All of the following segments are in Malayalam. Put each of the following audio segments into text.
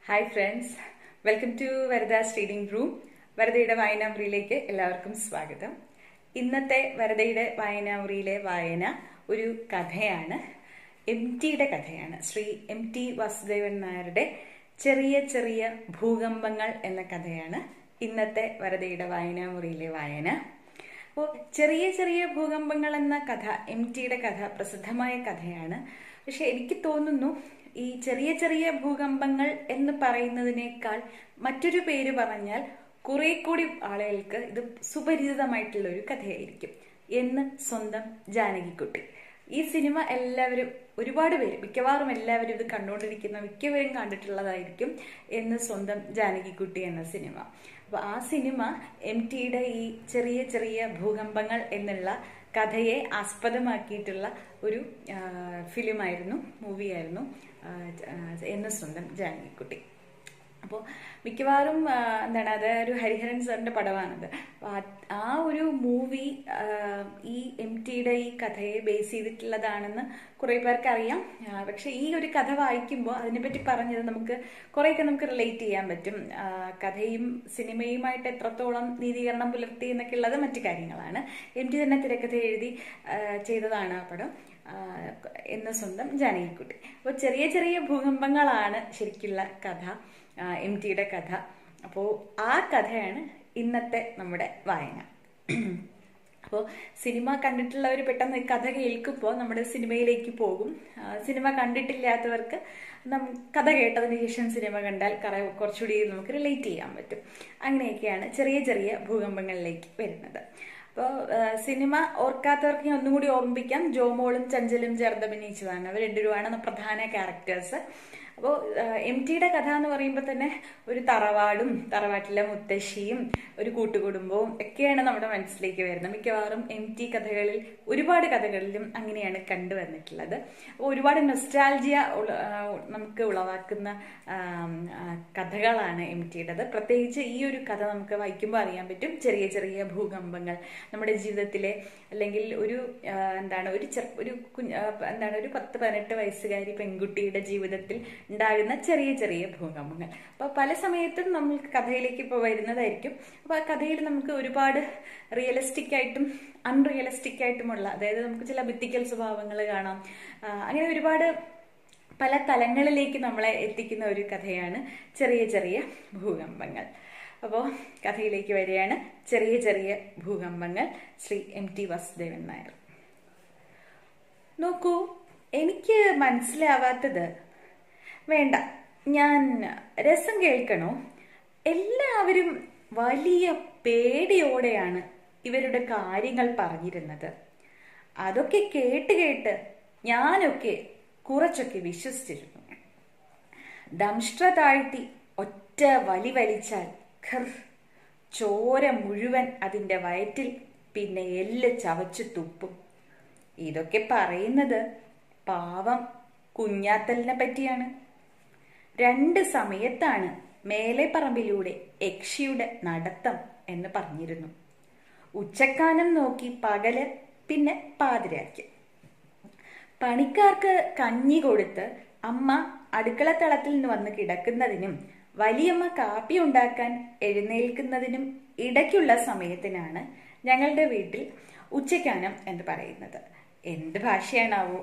hi friends welcome to Varada's reading room വരദയുടെ വായനാമുറിയിലേക്ക് എല്ലാവർക്കും സ്വാഗതം ഇന്നത്തെ വരദയുടെ വായനാമുറിയിലെ വായന ഒരു കഥയാണ് എം ടിയുടെ കഥയാണ് ശ്രീ എം ടി വാസുദേവൻ നായരുടെ ചെറിയ ചെറിയ ഭൂകമ്പങ്ങൾ എന്ന കഥയാണ് ഇന്നത്തെ വരദയുടെ വായനാമുറിയിലെ വായന അപ്പോൾ ചെറിയ ചെറിയ ഭൂകമ്പങ്ങൾ എന്ന കഥ എം ടിയുടെ കഥ പ്രസിദ്ധമായ കഥയാണ് പക്ഷെ എനിക്ക് തോന്നുന്നു ഈ ചെറിയ ചെറിയ ഭൂകമ്പങ്ങൾ എന്ന് പറയുന്നതിനേക്കാൾ മറ്റൊരു പേര് പറഞ്ഞാൽ കുറെ കൂടി ആളുകൾക്ക് ഇത് സുപരിചിതമായിട്ടുള്ള ഒരു കഥയായിരിക്കും എന്ന് സ്വന്തം ജാനകിക്കുട്ടി ഈ സിനിമ എല്ലാവരും ഒരുപാട് പേര് മിക്കവാറും എല്ലാവരും ഇത് കണ്ടുകൊണ്ടിരിക്കുന്ന മിക്കവരും കണ്ടിട്ടുള്ളതായിരിക്കും എന്ന് സ്വന്തം ജാനകിക്കുട്ടി എന്ന സിനിമ അപ്പോൾ ആ സിനിമ എം ടിയുടെ ഈ ചെറിയ ചെറിയ ഭൂകമ്പങ്ങൾ എന്നുള്ള കഥയെ ആസ്പദമാക്കിയിട്ടുള്ള ഒരു ഫിലിമായിരുന്നു മൂവിയായിരുന്നു എന്ന് സ്വന്തം ജാനകിക്കുട്ടി അപ്പോൾ മിക്കവാറും എന്താണ് അത് ഒരു ഹരിഹരൻ സാറിന്റെ പടമാണത് ആ ഒരു മൂവി ഈ എം ടിയുടെ ഈ കഥയെ ബേസ് ചെയ്തിട്ടുള്ളതാണെന്ന് കുറേ പേർക്ക് അറിയാം പക്ഷെ ഈ ഒരു കഥ വായിക്കുമ്പോൾ അതിനെപ്പറ്റി പറഞ്ഞത് നമുക്ക് കുറേയൊക്കെ നമുക്ക് റിലേറ്റ് ചെയ്യാൻ പറ്റും കഥയും സിനിമയുമായിട്ട് എത്രത്തോളം നീതീകരണം പുലർത്തി എന്നൊക്കെ ഉള്ളത് മറ്റു കാര്യങ്ങളാണ് എം ടി തന്നെ തിരക്കഥ എഴുതി ചെയ്തതാണ് ആ പടം എന്ന് സ്വന്തം ജാനകിക്കുട്ടി അപ്പോൾ ചെറിയ ചെറിയ ഭൂകമ്പങ്ങളാണ് ശരിക്കുള്ള കഥ എം ടിയുടെ കഥ അപ്പോൾ ആ കഥയാണ് ഇന്നത്തെ നമ്മുടെ വായന അപ്പോൾ സിനിമ കണ്ടിട്ടുള്ളവർ പെട്ടെന്ന് കഥ കേൾക്കുമ്പോൾ നമ്മുടെ സിനിമയിലേക്ക് പോകും സിനിമ കണ്ടിട്ടില്ലാത്തവർക്ക് കഥ കേട്ടതിന് ശേഷം സിനിമ കണ്ടാൽ കുറച്ചുകൂടി നമുക്ക് റിലേറ്റ് ചെയ്യാൻ പറ്റും അങ്ങനെയൊക്കെയാണ് ചെറിയ ചെറിയ ഭൂകമ്പങ്ങളിലേക്ക് വരുന്നത് അപ്പോൾ സിനിമ ഓർക്കാത്തവർക്ക് ഞാൻ ഒന്നും കൂടി ഓർമ്മിപ്പിക്കാം ജോമോളും ചഞ്ചലും ചേർന്ന് അഭിനയിച്ചതാണ് അവർ രണ്ടുപേരുമാണ് പ്രധാന ക്യാരക്ടേഴ്സ് അപ്പോൾ എം ടിയുടെ കഥ എന്ന് പറയുമ്പോൾ തന്നെ ഒരു തറവാടും തറവാട്ടിലെ മുത്തശ്ശിയും ഒരു കൂട്ടുകുടുംബവും ഒക്കെയാണ് നമ്മുടെ മനസ്സിലേക്ക് വരുന്നത് മിക്കവാറും എം ടി കഥകളിൽ ഒരുപാട് കഥകളിലും അങ്ങനെയാണ് കണ്ടുവന്നിട്ടുള്ളത് അപ്പോൾ ഒരുപാട് നൊസ്റ്റാൾജിയ നമുക്ക് ഉളവാക്കുന്ന കഥകളാണ് എം ടിയുടേത് പ്രത്യേകിച്ച് ഈ ഒരു കഥ നമുക്ക് വായിക്കുമ്പോൾ അറിയാൻ പറ്റും ചെറിയ ചെറിയ ഭൂകമ്പങ്ങൾ നമ്മുടെ ജീവിതത്തിലെ അല്ലെങ്കിൽ ഒരു എന്താണ് ഒരു ഒരു എന്താണ് ഒരു പത്ത് പതിനെട്ട് വയസ്സുകാരി പെൺകുട്ടിയുടെ ജീവിതത്തിൽ ഉണ്ടാകുന്ന ചെറിയ ചെറിയ ഭൂകമ്പങ്ങൾ അപ്പോൾ പല സമയത്തും നമ്മൾക്ക് കഥയിലേക്ക് ഇപ്പോൾ വരുന്നതായിരിക്കും അപ്പോൾ ആ കഥയിൽ നമുക്ക് ഒരുപാട് റിയലിസ്റ്റിക് ആയിട്ടും അൺറിയലിസ്റ്റിക് ആയിട്ടുമുള്ള അതായത് നമുക്ക് ചില ഭിത്തിക്കൽ സ്വഭാവങ്ങൾ കാണാം അങ്ങനെ ഒരുപാട് പല തലങ്ങളിലേക്ക് നമ്മളെ എത്തിക്കുന്ന ഒരു കഥയാണ് ചെറിയ ചെറിയ ഭൂകമ്പങ്ങൾ അപ്പോൾ കഥയിലേക്ക് വരികയാണ് ചെറിയ ചെറിയ ഭൂകമ്പങ്ങൾ ശ്രീ എം ടി വാസുദേവൻ നായർ നോക്കൂ എനിക്ക് മനസ്സിലാവാത്തത് വേണ്ട ഞാൻ രസം കേൾക്കണോ എല്ലാവരും വലിയ പേടിയോടെയാണ് ഇവരുടെ കാര്യങ്ങൾ പറഞ്ഞിരുന്നത് അതൊക്കെ കേട്ട് കേട്ട് ഞാനൊക്കെ കുറച്ചൊക്കെ വിശ്വസിച്ചിരുന്നു ദംഷ്ട്ര താഴ്ത്തി ഒറ്റ വലി വലിച്ചാൽ ഖർ ചോര മുഴുവൻ അതിൻ്റെ വയറ്റിൽ പിന്നെ എല്ല് ചവച്ചു തുപ്പും ഇതൊക്കെ പറയുന്നത് പാവം കുഞ്ഞാത്തലിനെ പറ്റിയാണ് രണ്ട് സമയത്താണ് മേലെ പറമ്പിലൂടെ യക്ഷിയുടെ നടത്തം എന്ന് പറഞ്ഞിരുന്നു ഉച്ചക്കാലം നോക്കി പകല് പിന്നെ പാതിരാക്കി പണിക്കാർക്ക് കഞ്ഞി കൊടുത്ത് അമ്മ അടുക്കളത്തളത്തിൽ നിന്ന് വന്ന് കിടക്കുന്നതിനും വലിയമ്മ കാപ്പി ഉണ്ടാക്കാൻ എഴുന്നേൽക്കുന്നതിനും ഇടയ്ക്കുള്ള സമയത്തിനാണ് ഞങ്ങളുടെ വീട്ടിൽ ഉച്ചക്കാനം എന്ന് പറയുന്നത് എന്ത് ഭാഷയാണാവോ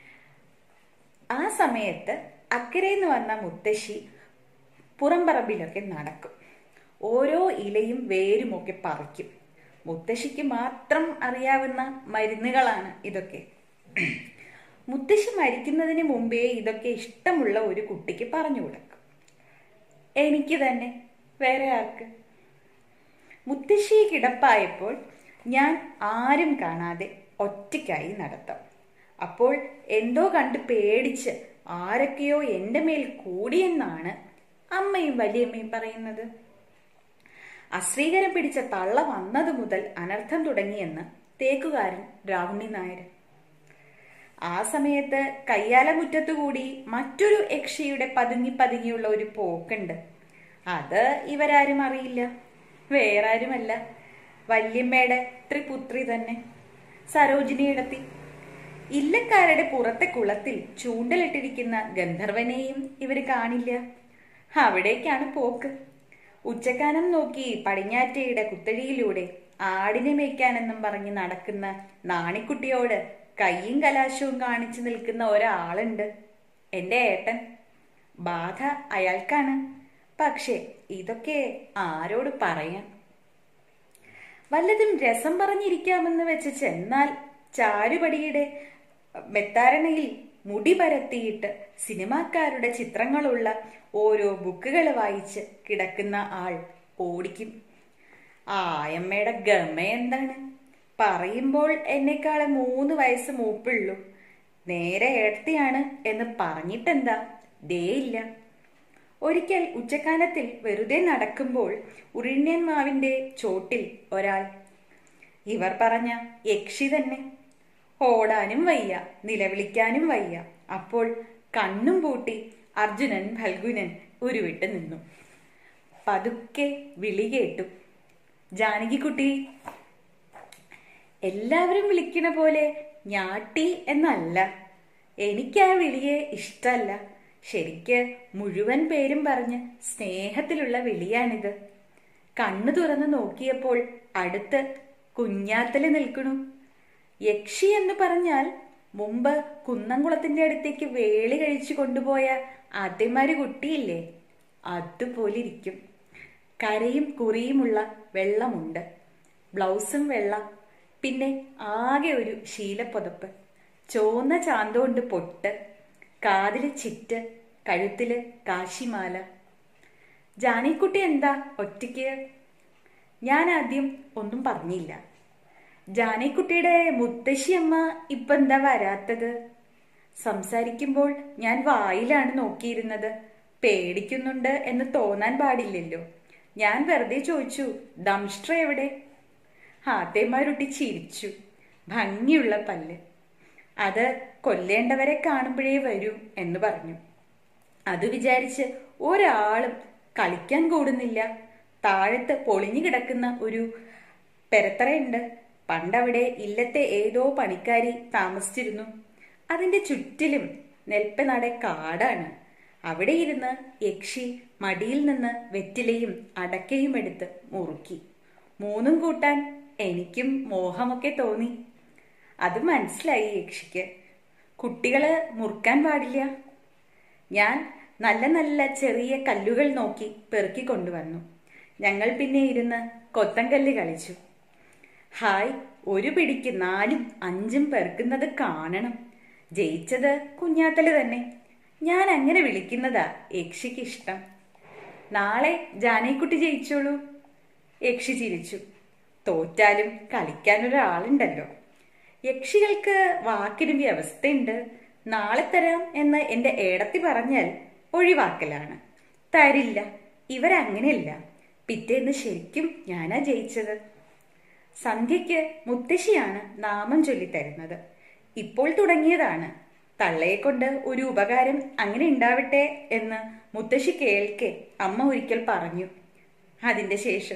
ആ സമയത്ത് അക്കരയിൽ വന്ന മുത്തശ്ശി പുറംപറമ്പിലൊക്കെ നടക്കും ഓരോ ഇലയും വേരുമൊക്കെ പറിക്കും മുത്തശ്ശിക്ക് മാത്രം അറിയാവുന്ന മരുന്നുകളാണ് ഇതൊക്കെ മുത്തശ്ശി മരിക്കുന്നതിന് മുമ്പേ ഇതൊക്കെ ഇഷ്ടമുള്ള ഒരു കുട്ടിക്ക് പറഞ്ഞു കൊടുക്കും എനിക്ക് തന്നെ വേറെ ആർക്ക് മുത്തശ്ശി കിടപ്പായപ്പോൾ ഞാൻ ആരും കാണാതെ ഒറ്റയ്ക്കായി നടത്താം അപ്പോൾ എന്തോ കണ്ട് പേടിച്ച് ആരൊക്കെയോ എൻ്റെ മേൽ കൂടിയെന്നാണ് അമ്മയും വലിയമ്മയും പറയുന്നത് അശ്രീകരം പിടിച്ച തള്ള വന്നത് മുതൽ അനർത്ഥം തുടങ്ങിയെന്ന് തേക്കുകാരൻ രാവുണ്ണി നായർ ആ സമയത്ത് കയ്യാലമുറ്റത്തുകൂടി മറ്റൊരു യക്ഷിയുടെ പതുങ്ങി പതുങ്ങിയുള്ള ഒരു പോക്കുണ്ട് അത് ഇവരാരും അറിയില്ല വേറെ ആരുമല്ല വല്യമ്മയുടെ ത്രിപുത്രി തന്നെ സരോജിനിയിടത്തി ഇല്ലക്കാരുടെ പുറത്തെ കുളത്തിൽ ചൂണ്ടലിട്ടിരിക്കുന്ന ഗന്ധർവനെയും ഇവർ കാണില്ല അവിടേക്കാണ് പോക്ക് ഉച്ചക്കാനം നോക്കി പടിഞ്ഞാറ്റയുടെ കുത്തഴിയിലൂടെ ആടിനെ മേയ്ക്കാനെന്നും പറഞ്ഞ് നടക്കുന്ന നാണിക്കുട്ടിയോട് കയ്യും കലാശവും കാണിച്ചു നിൽക്കുന്ന ഒരാളുണ്ട് എന്റെ ഏട്ടൻ ബാധ അയാൾക്കാണ് പക്ഷെ ഇതൊക്കെ ആരോട് പറയാൻ വല്ലതും രസം പറഞ്ഞിരിക്കാമെന്ന് വെച്ച് ചെന്നാൽ ചാരുപടിയുടെ മെത്താരണയിൽ മുടി പരത്തിയിട്ട് സിനിമാക്കാരുടെ ചിത്രങ്ങളുള്ള ഓരോ ബുക്കുകൾ വായിച്ച് കിടക്കുന്ന ആൾ ഓടിക്കും ആയമ്മയുടെ ഗമ എന്താണ് പറയുമ്പോൾ എന്നെക്കാളെ മൂന്ന് വയസ്സ് മൂപ്പുള്ളൂ നേരെ ഏടത്തിയാണ് എന്ന് പറഞ്ഞിട്ടെന്താ ദേ ഇല്ല ഒരിക്കൽ ഉച്ചക്കാലത്തിൽ വെറുതെ നടക്കുമ്പോൾ ഉറിണ്യൻ മാവിന്റെ ചോട്ടിൽ ഒരാൾ ഇവർ പറഞ്ഞ യക്ഷി തന്നെ ഓടാനും വയ്യ നിലവിളിക്കാനും വയ്യ അപ്പോൾ കണ്ണും പൂട്ടി അർജുനൻ ഫൽഗുനൻ ഉരുവിട്ട് നിന്നു പതുക്കെ വിളി കേട്ടു ജാനകിക്കുട്ടി എല്ലാവരും വിളിക്കണ പോലെ ഞാട്ടി എന്നല്ല എനിക്ക് ആ വിളിയെ ഇഷ്ടല്ല ശരിക്ക് മുഴുവൻ പേരും പറഞ്ഞ് സ്നേഹത്തിലുള്ള വിളിയാണിത് കണ്ണു തുറന്ന് നോക്കിയപ്പോൾ അടുത്ത് കുഞ്ഞാത്തല് നിൽക്കണു യക്ഷി എന്ന് പറഞ്ഞാൽ മുമ്പ് കുന്നംകുളത്തിന്റെ അടുത്തേക്ക് വേളി കഴിച്ചു കൊണ്ടുപോയ അതിമാര് കുട്ടിയില്ലേ അതുപോലെ ഇരിക്കും കരയും കുറിയുമുള്ള വെള്ളമുണ്ട് ബ്ലൗസും വെള്ള പിന്നെ ആകെ ഒരു ശീലപ്പൊതപ്പ് ചോന്ന ചാന്തോണ്ട് പൊട്ട് കാതില് ചിറ്റ് കഴുത്തില് കാശിമാല ജാനിക്കുട്ടി എന്താ ഒറ്റയ്ക്ക് ഞാൻ ആദ്യം ഒന്നും പറഞ്ഞില്ല ജാനിക്കുട്ടിയുടെ മുത്തശ്ശിയമ്മ ഇപ്പൊ എന്താ വരാത്തത് സംസാരിക്കുമ്പോൾ ഞാൻ വായിലാണ് നോക്കിയിരുന്നത് പേടിക്കുന്നുണ്ട് എന്ന് തോന്നാൻ പാടില്ലല്ലോ ഞാൻ വെറുതെ ചോദിച്ചു ദംഷ്ട്ര എവിടെ ഹാത്തേമാരുട്ടി ചിരിച്ചു ഭംഗിയുള്ള പല്ല് അത് കൊല്ലേണ്ടവരെ കാണുമ്പോഴേ വരൂ എന്ന് പറഞ്ഞു അത് വിചാരിച്ച് ഒരാളും കളിക്കാൻ കൂടുന്നില്ല താഴത്ത് പൊളിഞ്ഞു കിടക്കുന്ന ഒരു പെരത്തറയുണ്ട് പണ്ടവിടെ ഇല്ലത്തെ ഏതോ പണിക്കാരി താമസിച്ചിരുന്നു അതിന്റെ ചുറ്റിലും നെൽപ്പനാടെ കാടാണ് അവിടെ ഇരുന്ന് യക്ഷി മടിയിൽ നിന്ന് വെറ്റിലയും അടക്കയും എടുത്ത് മുറുക്കി മൂന്നും കൂട്ടാൻ എനിക്കും മോഹമൊക്കെ തോന്നി അത് മനസ്സിലായി യക്ഷിക്ക് കുട്ടികള് മുറുക്കാൻ പാടില്ല ഞാൻ നല്ല നല്ല ചെറിയ കല്ലുകൾ നോക്കി പെറുക്കി കൊണ്ടുവന്നു ഞങ്ങൾ പിന്നെ ഇരുന്ന് കൊത്തങ്കല്ല് കളിച്ചു ഹായ് ഒരു പിടിക്ക് നാലും അഞ്ചും പെറുക്കുന്നത് കാണണം ജയിച്ചത് കുഞ്ഞാത്തല് തന്നെ ഞാൻ അങ്ങനെ വിളിക്കുന്നതാ യക്ഷിക്ക് ഇഷ്ടം നാളെ ജാനൈക്കുട്ടി ജയിച്ചോളൂ യക്ഷി ചിരിച്ചു തോറ്റാലും കളിക്കാൻ ഒരാളുണ്ടല്ലോ യക്ഷികൾക്ക് വാക്കിന് വ്യവസ്ഥയുണ്ട് നാളെ തരാം എന്ന് എന്റെ ഏടത്തി പറഞ്ഞാൽ ഒഴിവാക്കലാണ് തരില്ല ഇവരങ്ങനെയല്ല പിറ്റേന്ന് ശരിക്കും ഞാനാ ജയിച്ചത് സന്ധ്യയ്ക്ക് മുത്തശ്ശിയാണ് നാമം ചൊല്ലിത്തരുന്നത് ഇപ്പോൾ തുടങ്ങിയതാണ് തള്ളയെ കൊണ്ട് ഒരു ഉപകാരം അങ്ങനെ ഉണ്ടാവട്ടെ എന്ന് മുത്തശ്ശി കേൾക്കെ അമ്മ ഒരിക്കൽ പറഞ്ഞു അതിന്റെ ശേഷം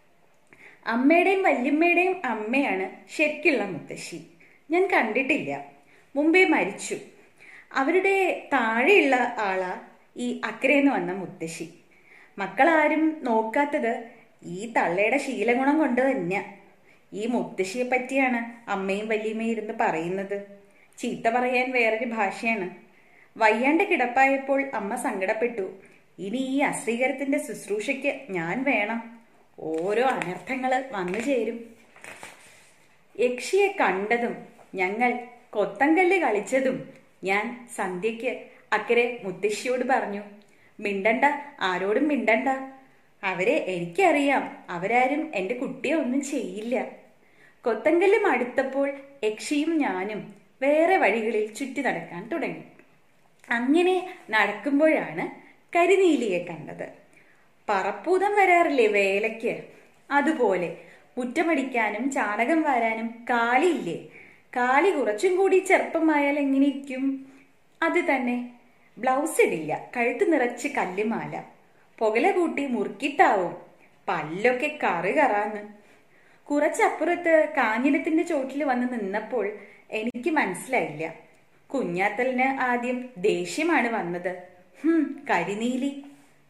അമ്മയുടെയും വല്യമ്മയുടെയും അമ്മയാണ് ശരിക്കുള്ള മുത്തശ്ശി ഞാൻ കണ്ടിട്ടില്ല മുമ്പേ മരിച്ചു അവരുടെ താഴെയുള്ള ആളാ ഈ അക്കരേന്ന് വന്ന മുത്തശ്ശി മക്കളാരും നോക്കാത്തത് ഈ തള്ളയുടെ ശീലഗുണം കൊണ്ട് തന്നെയാ ഈ മുത്തശ്ശിയെ പറ്റിയാണ് അമ്മയും വല്യമ്മയും ഇരുന്ന് പറയുന്നത് ചീത്ത പറയാൻ വേറൊരു ഭാഷയാണ് വയ്യാണ്ട് കിടപ്പായപ്പോൾ അമ്മ സങ്കടപ്പെട്ടു ഇനി ഈ അശ്രീകരത്തിന്റെ ശുശ്രൂഷയ്ക്ക് ഞാൻ വേണം ഓരോ അനർത്ഥങ്ങള് വന്നു ചേരും യക്ഷിയെ കണ്ടതും ഞങ്ങൾ കൊത്തങ്കല്ല് കളിച്ചതും ഞാൻ സന്ധ്യയ്ക്ക് അക്കരെ മുത്തശ്ശിയോട് പറഞ്ഞു മിണ്ടണ്ട ആരോടും മിണ്ടണ്ട അവരെ എനിക്കറിയാം അവരാരും എന്റെ കുട്ടിയെ ഒന്നും ചെയ്യില്ല കൊത്തങ്കല്ല് മടുത്തപ്പോൾ യക്ഷിയും ഞാനും വേറെ വഴികളിൽ ചുറ്റി നടക്കാൻ തുടങ്ങി അങ്ങനെ നടക്കുമ്പോഴാണ് കരിനീലിയെ കണ്ടത് പറപ്പൂതം വരാറില്ലേ വേലയ്ക്ക് അതുപോലെ മുറ്റമടിക്കാനും ചാണകം വാരാനും കാലിയില്ലേ കാലി കുറച്ചും കൂടി ചെറുപ്പമായാൽ എങ്ങനെ ഇരിക്കും അത് തന്നെ ബ്ലൗസ് ഇടില്ല കഴുത്ത് നിറച്ച് കല്ലുമാല പുകല കൂട്ടി മുറുക്കിട്ടാവും പല്ലൊക്കെ കറി കറാന്ന് കുറച്ചപ്പുറത്ത് കാഞ്ഞിരത്തിന്റെ ചോട്ടിൽ വന്ന് നിന്നപ്പോൾ എനിക്ക് മനസ്സിലായില്ല കുഞ്ഞാത്തലിന് ആദ്യം ദേഷ്യമാണ് വന്നത് ഹും കരിനീലി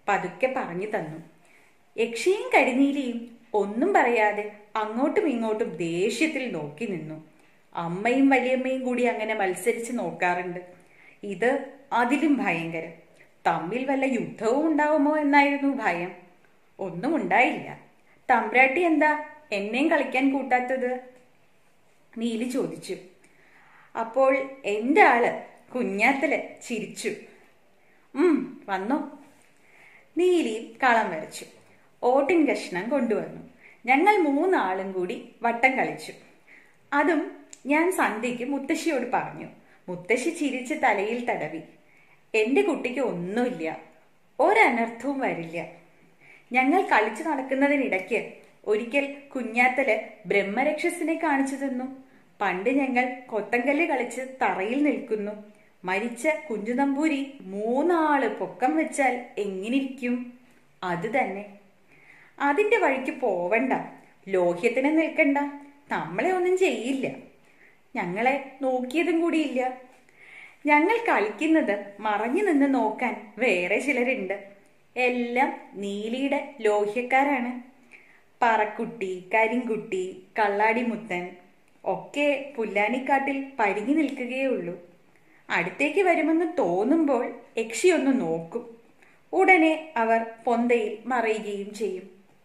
പതുക്കെ പറഞ്ഞു തന്നു യക്ഷിയും കരിനീലിയും ഒന്നും പറയാതെ അങ്ങോട്ടും ഇങ്ങോട്ടും ദേഷ്യത്തിൽ നോക്കി നിന്നു അമ്മയും വലിയമ്മയും കൂടി അങ്ങനെ മത്സരിച്ച് നോക്കാറുണ്ട് ഇത് അതിലും ഭയങ്കരം തമ്മിൽ വല്ല യുദ്ധവും ഉണ്ടാവുമോ എന്നായിരുന്നു ഭയം ഒന്നും ഉണ്ടായില്ല തമ്പ്രാട്ടി എന്താ എന്നെയും കളിക്കാൻ കൂട്ടാത്തത് നീലി ചോദിച്ചു അപ്പോൾ എൻ്റെ ആള് കുഞ്ഞാത്തല് ചിരിച്ചു ഉം വന്നോ നീലി കളം വരച്ചു ഓട്ടിൻ കഷ്ണം കൊണ്ടുവന്നു ഞങ്ങൾ മൂന്നാളും കൂടി വട്ടം കളിച്ചു അതും ഞാൻ സന്ധ്യയ്ക്ക് മുത്തശ്ശിയോട് പറഞ്ഞു മുത്തശ്ശി ചിരിച്ച് തലയിൽ തടവി എൻ്റെ കുട്ടിക്ക് ഒന്നുമില്ല ഒരനർത്ഥവും വരില്ല ഞങ്ങൾ കളിച്ചു നടക്കുന്നതിനിടയ്ക്ക് ഒരിക്കൽ കുഞ്ഞാത്തല് ബ്രഹ്മരക്ഷസിനെ കാണിച്ചു തന്നു പണ്ട് ഞങ്ങൾ കൊത്തങ്കല്ല് കളിച്ച് തറയിൽ നിൽക്കുന്നു മരിച്ച കുഞ്ചുനമ്പൂരി മൂന്നാള് പൊക്കം വെച്ചാൽ എങ്ങനിരിക്കും അത് തന്നെ അതിന്റെ വഴിക്ക് പോവണ്ട ലോഹ്യത്തിന് നിൽക്കണ്ട നമ്മളെ ഒന്നും ചെയ്യില്ല ഞങ്ങളെ നോക്കിയതും കൂടിയില്ല ഞങ്ങൾ കളിക്കുന്നത് മറഞ്ഞു നിന്ന് നോക്കാൻ വേറെ ചിലരുണ്ട് എല്ലാം നീലിയുടെ ലോഹ്യക്കാരാണ് പറക്കുട്ടി കരിങ്കുട്ടി കള്ളാടിമുത്തൻ ഒക്കെ പുല്ലാനിക്കാട്ടിൽ പരിങ്ങി നിൽക്കുകയേ ഉള്ളൂ അടുത്തേക്ക് വരുമെന്ന് തോന്നുമ്പോൾ യക്ഷി ഒന്ന് നോക്കും ഉടനെ അവർ പൊന്തയിൽ മറയുകയും ചെയ്യും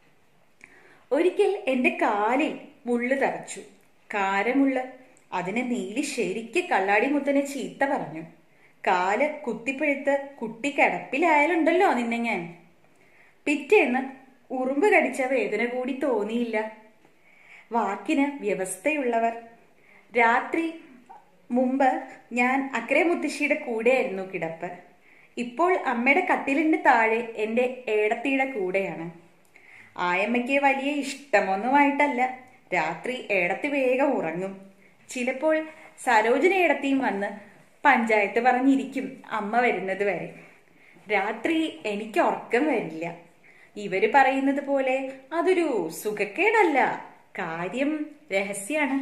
ഒരിക്കൽ എന്റെ കാലിൽ മുള്ളു തറച്ചു കാരമുള്ള അതിനെ നീലി ശരിക്ക് കള്ളാടിമുത്തനെ ചീത്ത പറഞ്ഞു കാല് കുത്തിപ്പഴുത്ത് കുട്ടി കിടപ്പിലായാലുണ്ടല്ലോ നിന്നെ ഞാൻ പിറ്റേന്ന് ഉറുമ്പ് കടിച്ച വേദന കൂടി തോന്നിയില്ല വാക്കിന് വ്യവസ്ഥയുള്ളവർ രാത്രി മുമ്പ് ഞാൻ അക്കരെ മുത്തശ്ശിയുടെ കൂടെയായിരുന്നു കിടപ്പ് ഇപ്പോൾ അമ്മയുടെ കട്ടിലിന്റെ താഴെ എൻ്റെ ഏടത്തിയുടെ കൂടെയാണ് ആയമ്മയ്ക്ക് വലിയ ഇഷ്ടമൊന്നുമായിട്ടല്ല രാത്രി ഏടത്തി വേഗം ഉറങ്ങും ചിലപ്പോൾ സരോജന ഏടത്തിയും വന്ന് പഞ്ചായത്ത് പറഞ്ഞിരിക്കും അമ്മ വരുന്നത് വരെ രാത്രി എനിക്ക് ഉറക്കം വരില്ല ഇവര് പറയുന്നത് പോലെ അതൊരു സുഖക്കേടല്ല കാര്യം രഹസ്യാണ്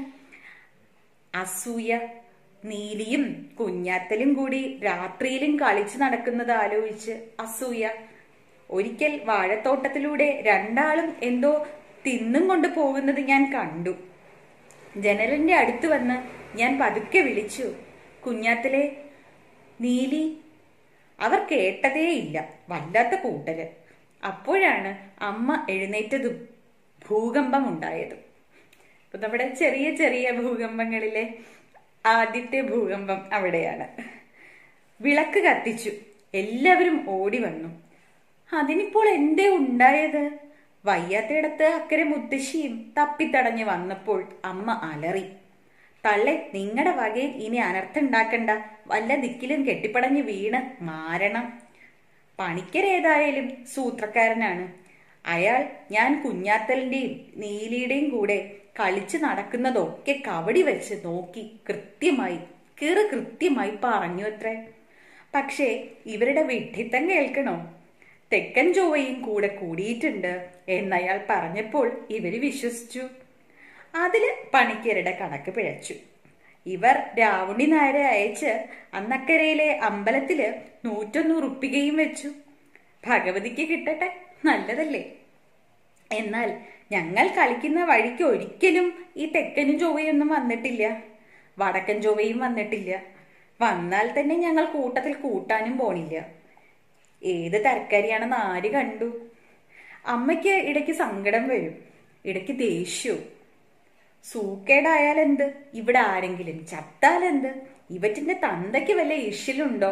അസൂയ നീലിയും കുഞ്ഞാത്തലും കൂടി രാത്രിയിലും കളിച്ചു നടക്കുന്നത് ആലോചിച്ച് അസൂയ ഒരിക്കൽ വാഴത്തോട്ടത്തിലൂടെ രണ്ടാളും എന്തോ തിന്നും കൊണ്ട് പോകുന്നത് ഞാൻ കണ്ടു ജനലിന്റെ അടുത്ത് വന്ന് ഞാൻ പതുക്കെ വിളിച്ചു കുഞ്ഞാത്തലെ നീലി അവർ കേട്ടതേയില്ല വല്ലാത്ത കൂട്ടര് അപ്പോഴാണ് അമ്മ എഴുന്നേറ്റതും ഭൂകമ്പം ഉണ്ടായതും ഇപ്പൊ നമ്മുടെ ചെറിയ ചെറിയ ഭൂകമ്പങ്ങളിലെ ആദ്യത്തെ ഭൂകമ്പം അവിടെയാണ് വിളക്ക് കത്തിച്ചു എല്ലാവരും ഓടി വന്നു അതിനിപ്പോൾ എന്തേ ഉണ്ടായത് വയ്യാത്തയിടത്ത് അക്കരെ മുത്തശ്ശിയും തപ്പിത്തടഞ്ഞു വന്നപ്പോൾ അമ്മ അലറി തള്ളെ നിങ്ങളുടെ വകയിൽ ഇനി അനർത്ഥം ഉണ്ടാക്കണ്ട വല്ല ദിക്കിലും കെട്ടിപ്പടഞ്ഞ് വീണ് മാരണം പണിക്കരേതായാലും സൂത്രക്കാരനാണ് അയാൾ ഞാൻ കുഞ്ഞാത്തലിന്റെയും നീലിയുടെയും കൂടെ കളിച്ചു നടക്കുന്നതൊക്കെ കവടി വെച്ച് നോക്കി കൃത്യമായി കീറ് കൃത്യമായി പറഞ്ഞു അത്രേ പക്ഷേ ഇവരുടെ വിഡ്ഢിത്തം കേൾക്കണോ തെക്കൻ ചൊവ്വയും കൂടെ കൂടിയിട്ടുണ്ട് എന്നയാൾ പറഞ്ഞപ്പോൾ ഇവര് വിശ്വസിച്ചു അതില് പണിക്കരുടെ കണക്ക് പിഴച്ചു ഇവർ രാവുണ്ണി നായരെ അയച്ച് അന്നക്കരയിലെ അമ്പലത്തില് നൂറ്റൊന്ന് ഉറുപ്പികയും വെച്ചു ഭഗവതിക്ക് കിട്ടട്ടെ നല്ലതല്ലേ എന്നാൽ ഞങ്ങൾ കളിക്കുന്ന വഴിക്ക് ഒരിക്കലും ഈ തെക്കനും ചൊവ്വയൊന്നും വന്നിട്ടില്ല വടക്കൻ ചൊവ്വയും വന്നിട്ടില്ല വന്നാൽ തന്നെ ഞങ്ങൾ കൂട്ടത്തിൽ കൂട്ടാനും പോണില്ല ഏത് തരക്കാരിയാണെന്ന് ആര് കണ്ടു അമ്മയ്ക്ക് ഇടയ്ക്ക് സങ്കടം വരും ഇടയ്ക്ക് ദേഷ്യവും സൂക്കേടായാലെന്ത് ഇവിടെ ആരെങ്കിലും ചത്താലെന്ത് ഇവറ്റിന്റെ തന്തയ്ക്ക് വല്ല ഇഷ്യലുണ്ടോ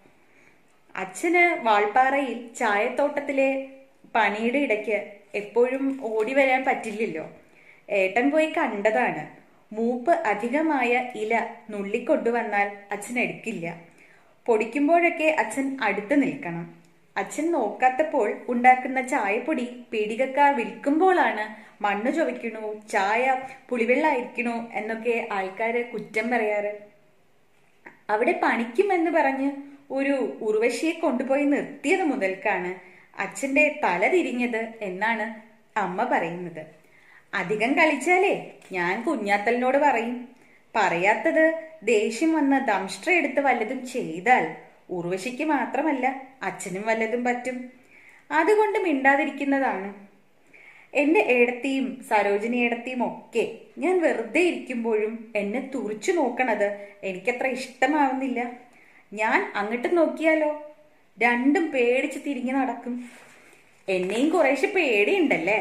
അച്ഛന് വാൾപ്പാറയിൽ ചായത്തോട്ടത്തിലെ പണിയുടെ ഇടയ്ക്ക് എപ്പോഴും ഓടി വരാൻ പറ്റില്ലല്ലോ ഏട്ടൻ പോയി കണ്ടതാണ് മൂപ്പ് അധികമായ ഇല നുള്ളിക്കൊണ്ടുവന്നാൽ അച്ഛൻ എടുക്കില്ല പൊടിക്കുമ്പോഴൊക്കെ അച്ഛൻ അടുത്ത് നിൽക്കണം അച്ഛൻ നോക്കാത്തപ്പോൾ ഉണ്ടാക്കുന്ന ചായപ്പൊടി പീടികക്കാർ വിൽക്കുമ്പോഴാണ് മണ്ണ് ചൊവയ്ക്കണു ചായ പുളിവെള്ളായിരിക്കണു എന്നൊക്കെ ആൾക്കാര് കുറ്റം പറയാറ് അവിടെ പണിക്കുമെന്ന് പറഞ്ഞ് ഒരു ഉർവശിയെ കൊണ്ടുപോയി നിർത്തിയത് മുതൽക്കാണ് അച്ഛന്റെ തല തിരിഞ്ഞത് എന്നാണ് അമ്മ പറയുന്നത് അധികം കളിച്ചാലേ ഞാൻ കുഞ്ഞാത്തലിനോട് പറയും പറയാത്തത് ദേഷ്യം വന്ന് ദംഷ്ട്ര എടുത്ത് വല്ലതും ചെയ്താൽ ഉർവശിക്ക് മാത്രമല്ല അച്ഛനും വല്ലതും പറ്റും അതുകൊണ്ട് മിണ്ടാതിരിക്കുന്നതാണ് എന്റെ ഏടത്തിയും സരോജിനി ഏടത്തിയും ഒക്കെ ഞാൻ വെറുതെ ഇരിക്കുമ്പോഴും എന്നെ തുറിച്ചു നോക്കണത് എനിക്കത്ര ഇഷ്ടമാവുന്നില്ല ഞാൻ അങ്ങോട്ട് നോക്കിയാലോ രണ്ടും പേടിച്ച് തിരിഞ്ഞു നടക്കും എന്നെയും കുറേശ്ശെ പേടിയുണ്ടല്ലേ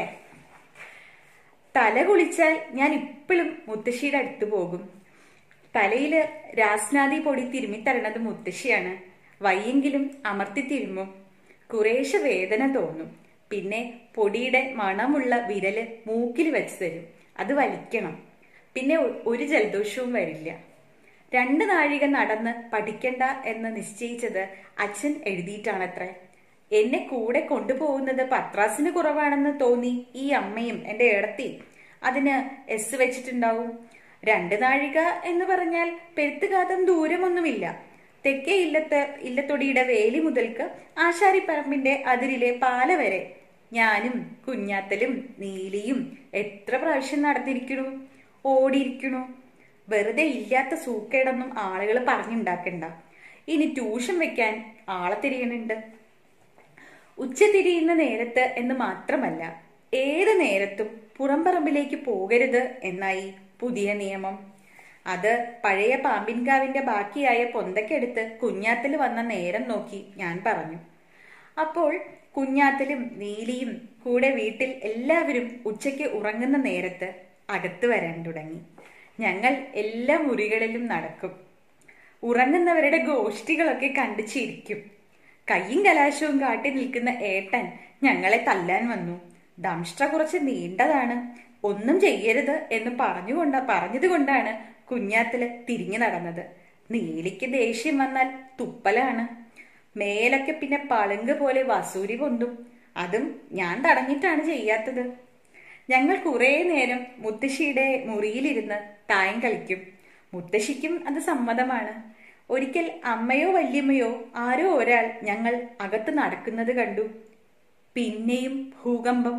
തല കുളിച്ചാൽ ഞാൻ ഇപ്പോഴും മുത്തശ്ശിയുടെ അടുത്ത് പോകും തലയില് രാസ്നാദി പൊടി തിരുമ്മി തരണത് മുത്തശ്ശിയാണ് വയ്യെങ്കിലും അമർത്തി തിരുമ്മും കുറേശ്ശെ വേദന തോന്നും പിന്നെ പൊടിയുടെ മണമുള്ള വിരല് മൂക്കിൽ വെച്ച് തരും അത് വലിക്കണം പിന്നെ ഒ- ഒരു ജലദോഷവും വരില്ല രണ്ട് നാഴിക നടന്ന് പഠിക്കണ്ട എന്ന് നിശ്ചയിച്ചത് അച്ഛൻ എഴുതിയിട്ടാണത്രേ എന്നെ കൂടെ കൊണ്ടുപോകുന്നത് പത്രാസിന് കുറവാണെന്ന് തോന്നി ഈ അമ്മയും എന്റെ ഏടത്തിയും അതിന് എസ് വെച്ചിട്ടുണ്ടാവും രണ്ട് നാഴിക എന്ന് പറഞ്ഞാൽ പെരുത്തുകാതം ദൂരമൊന്നുമില്ല തെക്കേ ഇല്ലത്ത് ഇല്ലത്തൊടിയുടെ വേലി മുതൽക്ക് ആശാരിപ്പറമ്പിന്റെ അതിരിലെ പാല വരെ ഞാനും കുഞ്ഞാത്തലും നീലിയും എത്ര പ്രാവശ്യം നടന്നിരിക്കണു ഓടിയിരിക്കണു വെറുതെ ഇല്ലാത്ത സൂക്കേടൊന്നും ആളുകൾ പറഞ്ഞുണ്ടാക്കണ്ട ഇനി ട്യൂഷൻ വെക്കാൻ ആളെ തിരിയണുണ്ട് ഉച്ച തിരിയുന്ന നേരത്ത് എന്ന് മാത്രമല്ല ഏത് നേരത്തും പുറംപറമ്പിലേക്ക് പോകരുത് എന്നായി പുതിയ നിയമം അത് പഴയ പാമ്പിൻകാവിന്റെ ബാക്കിയായ പൊന്തക്കെടുത്ത് കുഞ്ഞാത്തിൽ വന്ന നേരം നോക്കി ഞാൻ പറഞ്ഞു അപ്പോൾ കുഞ്ഞാത്തലും നീലിയും കൂടെ വീട്ടിൽ എല്ലാവരും ഉച്ചയ്ക്ക് ഉറങ്ങുന്ന നേരത്ത് അകത്ത് വരാൻ തുടങ്ങി ഞങ്ങൾ എല്ലാ മുറികളിലും നടക്കും ഉറങ്ങുന്നവരുടെ ഗോഷ്ഠികളൊക്കെ കണ്ടു ചിരിക്കും കയ്യും കലാശവും കാട്ടി നിൽക്കുന്ന ഏട്ടൻ ഞങ്ങളെ തല്ലാൻ വന്നു ദംഷ്ട്ര കുറച്ച് നീണ്ടതാണ് ഒന്നും ചെയ്യരുത് എന്ന് പറഞ്ഞുകൊണ്ട പറഞ്ഞതുകൊണ്ടാണ് കുഞ്ഞാത്തില് തിരിഞ്ഞു നടന്നത് നീലിക്ക് ദേഷ്യം വന്നാൽ തുപ്പലാണ് മേലൊക്കെ പിന്നെ പളുങ്ക് പോലെ വസൂരി പൊന്തും അതും ഞാൻ തടഞ്ഞിട്ടാണ് ചെയ്യാത്തത് ഞങ്ങൾ കുറേ നേരം മുത്തശ്ശിയുടെ മുറിയിലിരുന്ന് തായം കളിക്കും മുത്തശ്ശിക്കും അത് സമ്മതമാണ് ഒരിക്കൽ അമ്മയോ വല്യമ്മയോ ആരോ ഒരാൾ ഞങ്ങൾ അകത്ത് നടക്കുന്നത് കണ്ടു പിന്നെയും ഭൂകമ്പം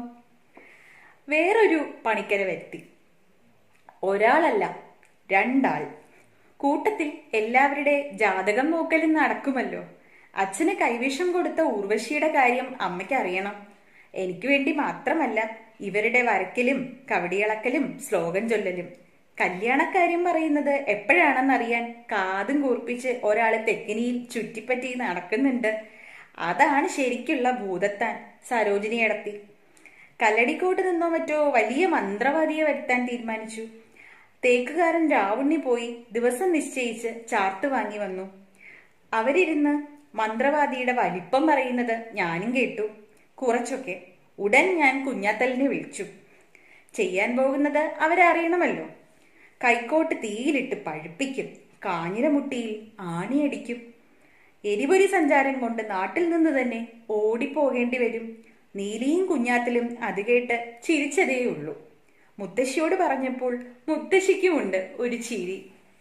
വേറൊരു പണിക്കര വരുത്തി ഒരാളല്ല രണ്ടാൾ കൂട്ടത്തിൽ എല്ലാവരുടെ ജാതകം നോക്കലും നടക്കുമല്ലോ അച്ഛന് കൈവിഷം കൊടുത്ത ഉർവശിയുടെ കാര്യം അമ്മയ്ക്ക് അറിയണം എനിക്ക് വേണ്ടി മാത്രമല്ല ഇവരുടെ വരക്കലും കവടിയളക്കലും ശ്ലോകം ചൊല്ലലും കല്യാണക്കാര്യം പറയുന്നത് എപ്പോഴാണെന്നറിയാൻ കാതും കൂർപ്പിച്ച് ഒരാള് തെക്കിനിയിൽ ചുറ്റിപ്പറ്റി നടക്കുന്നുണ്ട് അതാണ് ശരിക്കുള്ള ഭൂതത്താൻ സരോജിനി അടത്തി കല്ലടിക്കോട്ട് നിന്നോ മറ്റോ വലിയ മന്ത്രവാദിയെ വരുത്താൻ തീരുമാനിച്ചു തേക്കുകാരൻ രാവുണ്ണി പോയി ദിവസം നിശ്ചയിച്ച് ചാർട്ട് വാങ്ങി വന്നു അവരിരുന്ന് മന്ത്രവാദിയുടെ വലിപ്പം പറയുന്നത് ഞാനും കേട്ടു കുറച്ചൊക്കെ ഉടൻ ഞാൻ കുഞ്ഞാത്തലിനെ വിളിച്ചു ചെയ്യാൻ പോകുന്നത് അവരറിയണമല്ലോ കൈക്കോട്ട് തീയിലിട്ട് പഴുപ്പിക്കും കാഞ്ഞിരമുട്ടിയിൽ ആണിയടിക്കും എരിപൊരി സഞ്ചാരം കൊണ്ട് നാട്ടിൽ നിന്ന് തന്നെ ഓടിപ്പോകേണ്ടി വരും നീലിയും കുഞ്ഞാത്തിലും അത് കേട്ട് ചിരിച്ചതേയുള്ളൂ മുത്തശ്ശിയോട് പറഞ്ഞപ്പോൾ മുത്തശ്ശിക്കുമുണ്ട് ഒരു ചിരി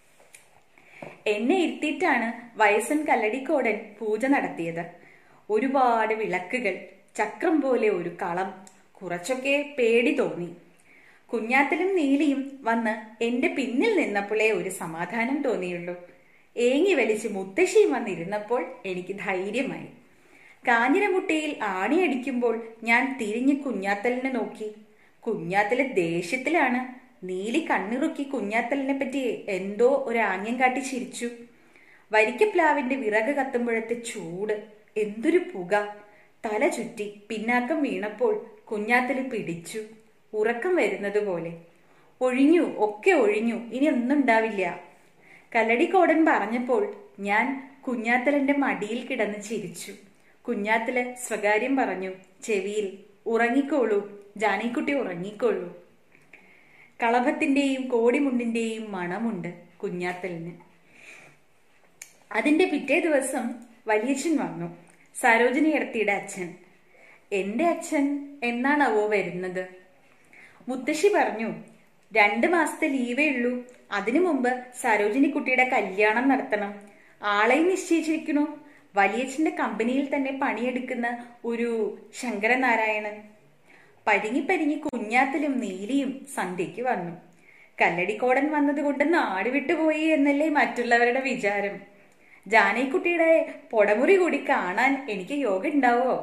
എന്നെ ഇരുത്തിയിട്ടാണ് വയസ്സൻ കല്ലടിക്കോടൻ പൂജ നടത്തിയത് ഒരുപാട് വിളക്കുകൾ ചക്രം പോലെ ഒരു കളം കുറച്ചൊക്കെ പേടി തോന്നി കുഞ്ഞാത്തലും നീലിയും വന്ന് എന്റെ പിന്നിൽ നിന്നപ്പോഴേ ഒരു സമാധാനം തോന്നിയുള്ളൂ ഏങ്ങി വലിച്ച് മുത്തശ്ശിയും വന്നിരുന്നപ്പോൾ എനിക്ക് ധൈര്യമായി കാഞ്ഞിരമുട്ടയിൽ ആണിയടിക്കുമ്പോൾ ഞാൻ തിരിഞ്ഞ് കുഞ്ഞാത്തലിനെ നോക്കി കുഞ്ഞാത്തല് ദേഷ്യത്തിലാണ് നീലി കണ്ണിറുക്കി കുഞ്ഞാത്തലിനെ പറ്റി എന്തോ ഒരു ആംഗ്യം കാട്ടി ചിരിച്ചു വരിക്കപ്ലാവിന്റെ വിറക് കത്തുമ്പോഴത്തെ ചൂട് എന്തൊരു പുക തല ചുറ്റി പിന്നാക്കം വീണപ്പോൾ കുഞ്ഞാത്തല് പിടിച്ചു ഉറക്കം വരുന്നത് പോലെ ഒഴിഞ്ഞു ഒക്കെ ഒഴിഞ്ഞു ഇനി ഒന്നും ഉണ്ടാവില്ല കല്ലടിക്കോടൻ പറഞ്ഞപ്പോൾ ഞാൻ കുഞ്ഞാത്തലന്റെ മടിയിൽ കിടന്ന് ചിരിച്ചു കുഞ്ഞാത്തല് സ്വകാര്യം പറഞ്ഞു ചെവിയിൽ ഉറങ്ങിക്കോളൂ ജാനിക്കുട്ടി ഉറങ്ങിക്കോളൂ കളഭത്തിന്റെയും കോടിമുണ്ടിന്റെയും മണമുണ്ട് കുഞ്ഞാത്തലിന് അതിന്റെ പിറ്റേ ദിവസം വലിയച്ഛൻ വന്നു സരോജിനി ഇടത്തിയുടെ അച്ഛൻ എന്റെ അച്ഛൻ എന്നാണാവോ വരുന്നത് മുത്തശ്ശി പറഞ്ഞു രണ്ട് മാസത്തെ ലീവേ ഉള്ളൂ അതിനു മുമ്പ് സരോജിനി കുട്ടിയുടെ കല്യാണം നടത്തണം ആളെയും നിശ്ചയിച്ചിരിക്കണു വലിയച്ഛന്റെ കമ്പനിയിൽ തന്നെ പണിയെടുക്കുന്ന ഒരു ശങ്കരനാരായണൻ പരിങ്ങി പരിങ്ങി കുഞ്ഞാത്തലും നീലിയും സന്ധ്യയ്ക്ക് വന്നു കല്ലടിക്കോടൻ വന്നതുകൊണ്ട് നാട് വിട്ടുപോയി എന്നല്ലേ മറ്റുള്ളവരുടെ വിചാരം ജാനകിക്കുട്ടിയുടെ പൊടമുറി കൂടി കാണാൻ എനിക്ക് യോഗ ഉണ്ടാവോ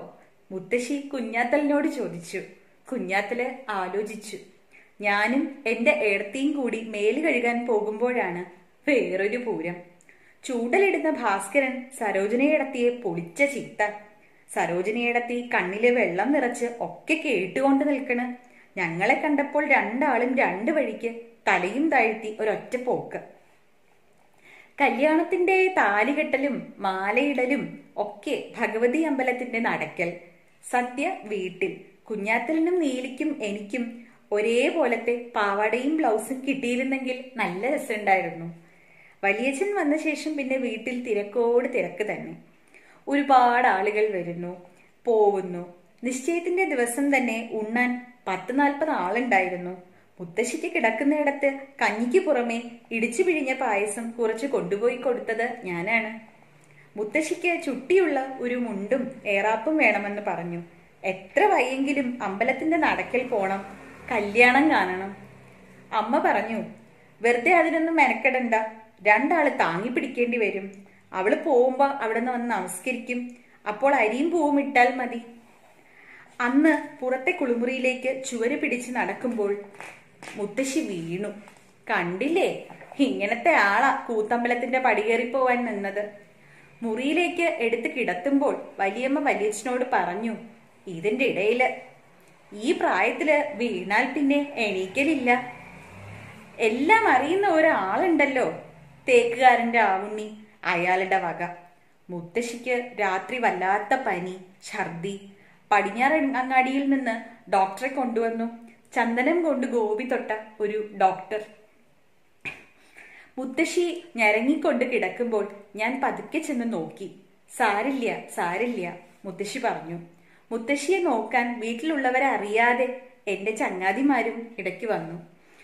മുത്തശ്ശി കുഞ്ഞാത്തലിനോട് ചോദിച്ചു കുഞ്ഞാത്തല് ആലോചിച്ചു ഞാനും എന്റെ ഏടത്തിയും കൂടി മേല് കഴുകാൻ പോകുമ്പോഴാണ് വേറൊരു പൂരം ചൂടലിടുന്ന ഭാസ്കരൻ സരോജനയടത്തിയെ പൊളിച്ച ചിട്ട സരോജനയടത്തി കണ്ണിലെ വെള്ളം നിറച്ച് ഒക്കെ കേട്ടുകൊണ്ട് നിൽക്കണ് ഞങ്ങളെ കണ്ടപ്പോൾ രണ്ടാളും രണ്ട് വഴിക്ക് തലയും താഴ്ത്തി ഒരൊറ്റ പോക്ക് കല്യാണത്തിന്റെ താലികെട്ടലും മാലയിടലും ഒക്കെ ഭഗവതി അമ്പലത്തിന്റെ നടക്കൽ സദ്യ വീട്ടിൽ കുഞ്ഞാത്തലിനും നീലിക്കും എനിക്കും ഒരേപോലത്തെ പാവാടയും ബ്ലൗസും കിട്ടിയിരുന്നെങ്കിൽ നല്ല രസമുണ്ടായിരുന്നു വലിയച്ഛൻ വന്ന ശേഷം പിന്നെ വീട്ടിൽ തിരക്കോട് തിരക്ക് തന്നെ ഒരുപാട് ആളുകൾ വരുന്നു പോവുന്നു നിശ്ചയത്തിന്റെ ദിവസം തന്നെ ഉണ്ണാൻ പത്ത് നാൽപ്പത് ആളുണ്ടായിരുന്നു മുത്തശ്ശിക്ക് കിടക്കുന്നിടത്ത് കഞ്ഞിക്ക് പുറമെ ഇടിച്ചു പിഴിഞ്ഞ പായസം കുറച്ച് കൊണ്ടുപോയി കൊടുത്തത് ഞാനാണ് മുത്തശ്ശിക്ക് ചുട്ടിയുള്ള ഒരു മുണ്ടും ഏറാപ്പും വേണമെന്ന് പറഞ്ഞു എത്ര വയ്യെങ്കിലും അമ്പലത്തിന്റെ നടക്കൽ പോണം കല്യാണം കാണണം അമ്മ പറഞ്ഞു വെറുതെ അതിനൊന്നും മെനക്കെടണ്ട രണ്ടാള് താങ്ങി പിടിക്കേണ്ടി വരും അവള് പോകുമ്പോ അവിടെ നിന്ന് വന്ന് നമസ്കരിക്കും അപ്പോൾ അരിയും പൂവും ഇട്ടാൽ മതി അന്ന് പുറത്തെ കുളിമുറിയിലേക്ക് ചുവര് പിടിച്ച് നടക്കുമ്പോൾ മുത്തശ്ശി വീണു കണ്ടില്ലേ ഇങ്ങനത്തെ ആളാ കൂത്തമ്പലത്തിന്റെ പടികേറി പോവാൻ നിന്നത് മുറിയിലേക്ക് എടുത്ത് കിടത്തുമ്പോൾ വലിയമ്മ വലിയച്ഛനോട് പറഞ്ഞു ഇതിന്റെ ഇടയില് ഈ പ്രായത്തില് വീണാൽ പിന്നെ എണീക്കലില്ല എല്ലാം അറിയുന്ന ഒരാളുണ്ടല്ലോ തേക്കുകാരന്റെ ആവുണ്ണി അയാളുടെ വക മുത്തശ്ശിക്ക് രാത്രി വല്ലാത്ത പനി ഛർദി പടിഞ്ഞാറ് അങ്ങാടിയിൽ നിന്ന് ഡോക്ടറെ കൊണ്ടുവന്നു ചന്ദനം കൊണ്ട് ഗോപി തൊട്ട ഒരു ഡോക്ടർ മുത്തശ്ശി ഞരങ്ങിക്കൊണ്ട് കിടക്കുമ്പോൾ ഞാൻ പതുക്കെ ചെന്ന് നോക്കി സാരില്ല സാരില്ല മുത്തശ്ശി പറഞ്ഞു മുത്തശ്ശിയെ നോക്കാൻ വീട്ടിലുള്ളവരെ അറിയാതെ എന്റെ ചങ്ങാതിമാരും ഇടയ്ക്ക് വന്നു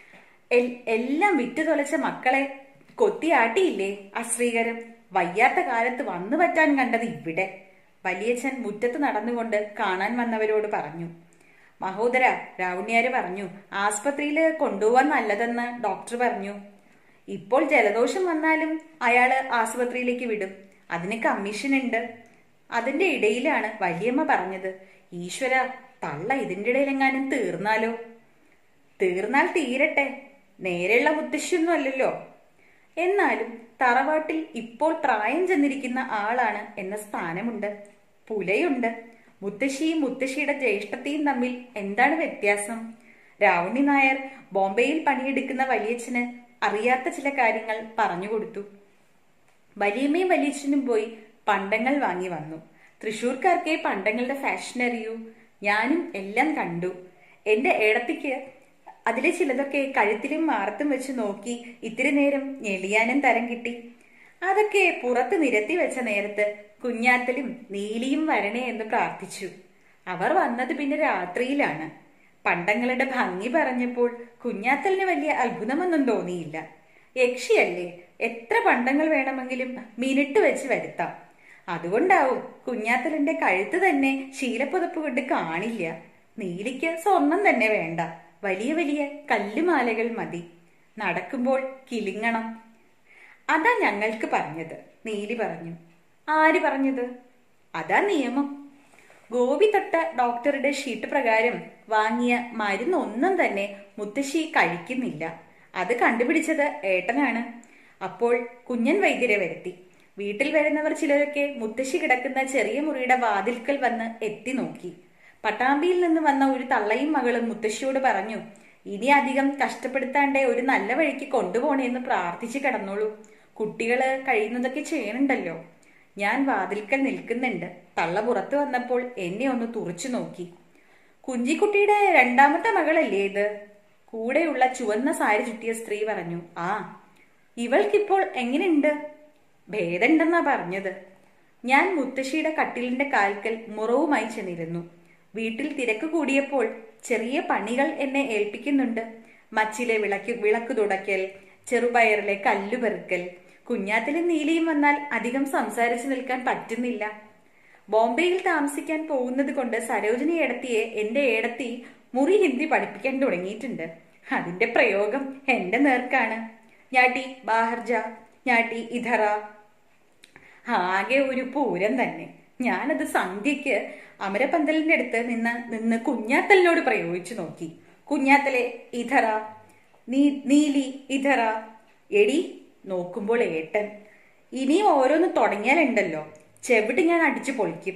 എല്ലാം വിറ്റു തൊലച്ച മക്കളെ കൊത്തിയാട്ടിയില്ലേ അശ്രീകരം വയ്യാത്ത കാലത്ത് വന്നു പറ്റാൻ കണ്ടത് ഇവിടെ വലിയച്ഛൻ മുറ്റത്ത് നടന്നുകൊണ്ട് കാണാൻ വന്നവരോട് പറഞ്ഞു മഹോദര രാവുണ്യാര് പറഞ്ഞു ആസ്പത്രിയിൽ കൊണ്ടുപോവാൻ നല്ലതെന്ന് ഡോക്ടർ പറഞ്ഞു ഇപ്പോൾ ജലദോഷം വന്നാലും അയാള് ആസ്പത്രിയിലേക്ക് വിടും അതിന് കമ്മീഷൻ ഉണ്ട് അതിന്റെ ഇടയിലാണ് വലിയമ്മ പറഞ്ഞത് ഈശ്വര തള്ള ഇതിന്റെ ഇടയിലെങ്ങാനും തീർന്നാലോ തീർന്നാൽ തീരട്ടെ നേരെയുള്ള മുത്തശ്ശിയൊന്നും അല്ലല്ലോ എന്നാലും തറവാട്ടിൽ ഇപ്പോൾ പ്രായം ചെന്നിരിക്കുന്ന ആളാണ് എന്ന സ്ഥാനമുണ്ട് പുലയുണ്ട് മുത്തശ്ശിയും മുത്തശ്ശിയുടെ ജ്യേഷ്ഠത്തെയും തമ്മിൽ എന്താണ് വ്യത്യാസം രാവണി നായർ ബോംബെയിൽ പണിയെടുക്കുന്ന വലിയച്ഛന് അറിയാത്ത ചില കാര്യങ്ങൾ പറഞ്ഞുകൊടുത്തു വലിയമ്മയും വലിയച്ഛനും പോയി പണ്ടങ്ങൾ വാങ്ങി വന്നു തൃശൂർക്കാർക്കേ പണ്ടങ്ങളുടെ ഫാഷൻ അറിയൂ ഞാനും എല്ലാം കണ്ടു എന്റെ ഏടത്തിക്ക് അതിലെ ചിലതൊക്കെ കഴുത്തിലും മാറത്തും വെച്ച് നോക്കി ഇത്തിരി നേരം ഞെളിയാനും തരം കിട്ടി അതൊക്കെ പുറത്ത് നിരത്തി വെച്ച നേരത്ത് കുഞ്ഞാത്തലും നീലിയും വരണേ എന്ന് പ്രാർത്ഥിച്ചു അവർ വന്നത് പിന്നെ രാത്രിയിലാണ് പണ്ടങ്ങളുടെ ഭംഗി പറഞ്ഞപ്പോൾ കുഞ്ഞാത്തലിന് വലിയ അത്ഭുതമൊന്നും തോന്നിയില്ല യക്ഷിയല്ലേ എത്ര പണ്ടങ്ങൾ വേണമെങ്കിലും മിനിട്ട് വെച്ച് വരുത്താം അതുകൊണ്ടാവും കുഞ്ഞാത്തലിന്റെ കഴുത്ത് തന്നെ ശീലപ്പുതപ്പ് കൊണ്ട് കാണില്ല നീലിക്ക് സ്വർണം തന്നെ വേണ്ട വലിയ വലിയ കല്ലുമാലകൾ മതി നടക്കുമ്പോൾ കിലിങ്ങണം അതാ ഞങ്ങൾക്ക് പറഞ്ഞത് നീലി പറഞ്ഞു ആര് പറഞ്ഞത് അതാ നിയമം ഗോപി തൊട്ട ഡോക്ടറുടെ ഷീട്ട് പ്രകാരം വാങ്ങിയ മരുന്നൊന്നും തന്നെ മുത്തശ്ശി കഴിക്കുന്നില്ല അത് കണ്ടുപിടിച്ചത് ഏട്ടനാണ് അപ്പോൾ കുഞ്ഞൻ വൈദ്യരെ വരുത്തി വീട്ടിൽ വരുന്നവർ ചിലരൊക്കെ മുത്തശ്ശി കിടക്കുന്ന ചെറിയ മുറിയുടെ വാതിൽക്കൽ വന്ന് എത്തി നോക്കി പട്ടാമ്പിയിൽ നിന്ന് വന്ന ഒരു തള്ളയും മകളും മുത്തശ്ശിയോട് പറഞ്ഞു ഇനി അധികം കഷ്ടപ്പെടുത്താണ്ടേ ഒരു നല്ല വഴിക്ക് കൊണ്ടുപോണേന്ന് പ്രാർത്ഥിച്ച് കിടന്നോളൂ കുട്ടികള് കഴിയുന്നതൊക്കെ ചെയ്യണുണ്ടല്ലോ ഞാൻ വാതിൽക്കൽ നിൽക്കുന്നുണ്ട് തള്ള പുറത്തു വന്നപ്പോൾ എന്നെ ഒന്ന് തുറച്ചു നോക്കി കുഞ്ചിക്കുട്ടിയുടെ രണ്ടാമത്തെ മകളല്ലേ ഇത് കൂടെയുള്ള ചുവന്ന സാരി ചുറ്റിയ സ്ത്രീ പറഞ്ഞു ആ ഇവൾക്കിപ്പോൾ എങ്ങനെയുണ്ട് ഭേദമുണ്ടെന്നാ പറഞ്ഞത് ഞാൻ മുത്തശ്ശിയുടെ കട്ടിലിന്റെ കാൽക്കൽ മുറവുമായി ചെന്നിരുന്നു വീട്ടിൽ തിരക്ക് കൂടിയപ്പോൾ ചെറിയ പണികൾ എന്നെ ഏൽപ്പിക്കുന്നുണ്ട് മച്ചിലെ വിളക്ക് വിളക്ക് തുടയ്ക്കൽ ചെറുപയറിലെ കല്ലു പെറുക്കൽ കുഞ്ഞാത്തിലും നീലിയും വന്നാൽ അധികം സംസാരിച്ചു നിൽക്കാൻ പറ്റുന്നില്ല ബോംബെയിൽ താമസിക്കാൻ പോകുന്നത് കൊണ്ട് സരോജിനി ഏടത്തിയെ എന്റെ ഏടത്തി മുറി ഹിന്ദി പഠിപ്പിക്കാൻ തുടങ്ങിയിട്ടുണ്ട് അതിന്റെ പ്രയോഗം എന്റെ നേർക്കാണ് ഞാട്ടി ബാഹർജ ഞാട്ടി ഇധറ ആകെ ഒരു പൂരം തന്നെ ഞാനത് സന്ധ്യയ്ക്ക് അമരപന്തലിന്റെ അടുത്ത് നിന്ന് നിന്ന് കുഞ്ഞാത്തലിനോട് പ്രയോഗിച്ചു നോക്കി കുഞ്ഞാത്തലെ ഇധറ നീ നീലി ഇധറ എടി നോക്കുമ്പോൾ ഏട്ടൻ ഇനിയും ഓരോന്ന് തുടങ്ങിയാലുണ്ടല്ലോ ചെവിട്ട് ഞാൻ അടിച്ചു പൊളിക്കും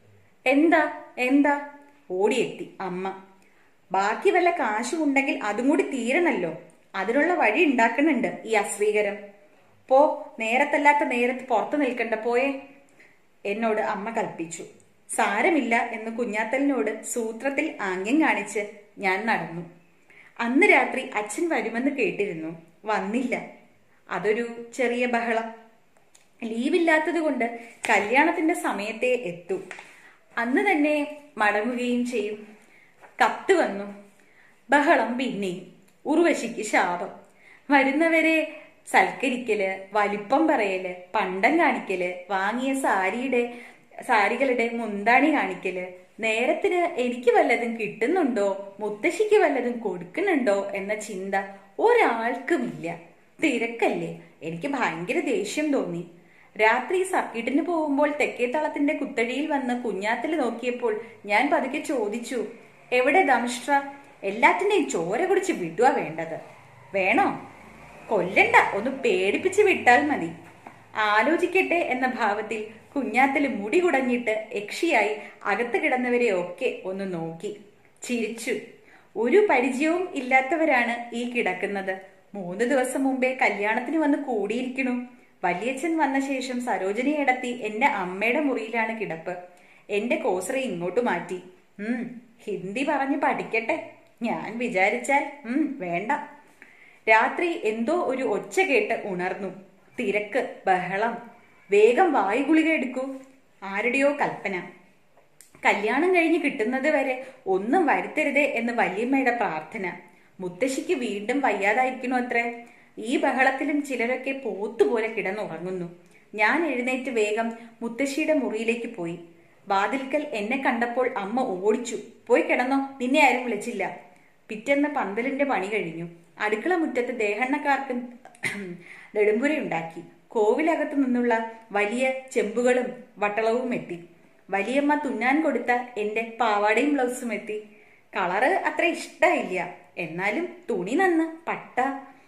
എന്താ എന്താ ഓടിയെത്തി അമ്മ ബാക്കി വല്ല കാശും ഉണ്ടെങ്കിൽ അതും കൂടി തീരണല്ലോ അതിനുള്ള വഴി ഉണ്ടാക്കുന്നുണ്ട് ഈ അശ്രീകരം പോ നേരത്തല്ലാത്ത നേരത്ത് പുറത്തു നിൽക്കണ്ട പോയേ എന്നോട് അമ്മ കൽപ്പിച്ചു സാരമില്ല എന്ന് കുഞ്ഞാത്തലിനോട് സൂത്രത്തിൽ ആംഗ്യം കാണിച്ച് ഞാൻ നടന്നു അന്ന് രാത്രി അച്ഛൻ വരുമെന്ന് കേട്ടിരുന്നു വന്നില്ല അതൊരു ചെറിയ ബഹളം ലീവില്ലാത്തത് കൊണ്ട് കല്യാണത്തിന്റെ സമയത്തെ എത്തൂ അന്ന് തന്നെ മടങ്ങുകയും ചെയ്യും കത്ത് വന്നു ബഹളം പിന്നെയും ഉർവശിക്ക് ശാപം വരുന്നവരെ സൽക്കരിക്കല് വലിപ്പം പറയല് പണ്ടം കാണിക്കല് വാങ്ങിയ സാരിയുടെ സാരികളുടെ മുന്താണി കാണിക്കല് നേരത്തിന് എനിക്ക് വല്ലതും കിട്ടുന്നുണ്ടോ മുത്തശ്ശിക്ക് വല്ലതും കൊടുക്കുന്നുണ്ടോ എന്ന ചിന്ത ഒരാൾക്കുമില്ല തിരക്കല്ലേ എനിക്ക് ഭയങ്കര ദേഷ്യം തോന്നി രാത്രി സർക്കിട്ടിന് പോകുമ്പോൾ തെക്കേത്തളത്തിന്റെ കുത്തഴിയിൽ വന്ന് കുഞ്ഞാത്തിൽ നോക്കിയപ്പോൾ ഞാൻ പതുക്കെ ചോദിച്ചു എവിടെ ദംഷ്ട്ര എല്ലാറ്റിന്റെയും ചോര കുടിച്ച് വിടുക വേണ്ടത് വേണോ കൊല്ലണ്ട ഒന്ന് പേടിപ്പിച്ച് വിട്ടാൽ മതി ആലോചിക്കട്ടെ എന്ന ഭാവത്തിൽ കുഞ്ഞാത്തിൽ മുടി കുടഞ്ഞിട്ട് യക്ഷിയായി അകത്ത് കിടന്നവരെ ഒക്കെ ഒന്ന് നോക്കി ചിരിച്ചു ഒരു പരിചയവും ഇല്ലാത്തവരാണ് ഈ കിടക്കുന്നത് മൂന്ന് ദിവസം മുമ്പേ കല്യാണത്തിന് വന്ന് കൂടിയിരിക്കണു വലിയച്ഛൻ വന്ന ശേഷം സരോജനി കിടത്തി എന്റെ അമ്മയുടെ മുറിയിലാണ് കിടപ്പ് എന്റെ കോസറെ ഇങ്ങോട്ട് മാറ്റി ഉം ഹിന്ദി പറഞ്ഞു പഠിക്കട്ടെ ഞാൻ വിചാരിച്ചാൽ ഉം വേണ്ട രാത്രി എന്തോ ഒരു ഒച്ച കേട്ട് ഉണർന്നു തിരക്ക് ബഹളം വേഗം വായുഗുളിക എടുക്കൂ ആരുടെയോ കൽപ്പന കല്യാണം കഴിഞ്ഞ് കിട്ടുന്നത് വരെ ഒന്നും വരുത്തരുതേ എന്ന് വല്യമ്മയുടെ പ്രാർത്ഥന മുത്തശ്ശിക്ക് വീണ്ടും വയ്യാതായിരിക്കണോ അത്രേ ഈ ബഹളത്തിലും ചിലരൊക്കെ പോത്തുപോലെ കിടന്നുറങ്ങുന്നു ഞാൻ എഴുന്നേറ്റ് വേഗം മുത്തശ്ശിയുടെ മുറിയിലേക്ക് പോയി വാതിൽക്കൽ എന്നെ കണ്ടപ്പോൾ അമ്മ ഓടിച്ചു പോയി കിടന്നോ നിന്നെ ആരും വിളിച്ചില്ല പിറ്റേന്ന് പന്തലിന്റെ പണി കഴിഞ്ഞു അടുക്കള മുറ്റത്ത് ദേഹണ്ണക്കാർക്ക് നെടുമ്പുരയുണ്ടാക്കി കോവിലകത്തു നിന്നുള്ള വലിയ ചെമ്പുകളും വട്ടളവും എത്തി വലിയമ്മ തുന്നാൻ കൊടുത്ത എന്റെ പാവാടയും ബ്ലൗസും എത്തി കളറ് അത്ര ഇഷ്ടമില്ല എന്നാലും തുണി നന്ന് പട്ട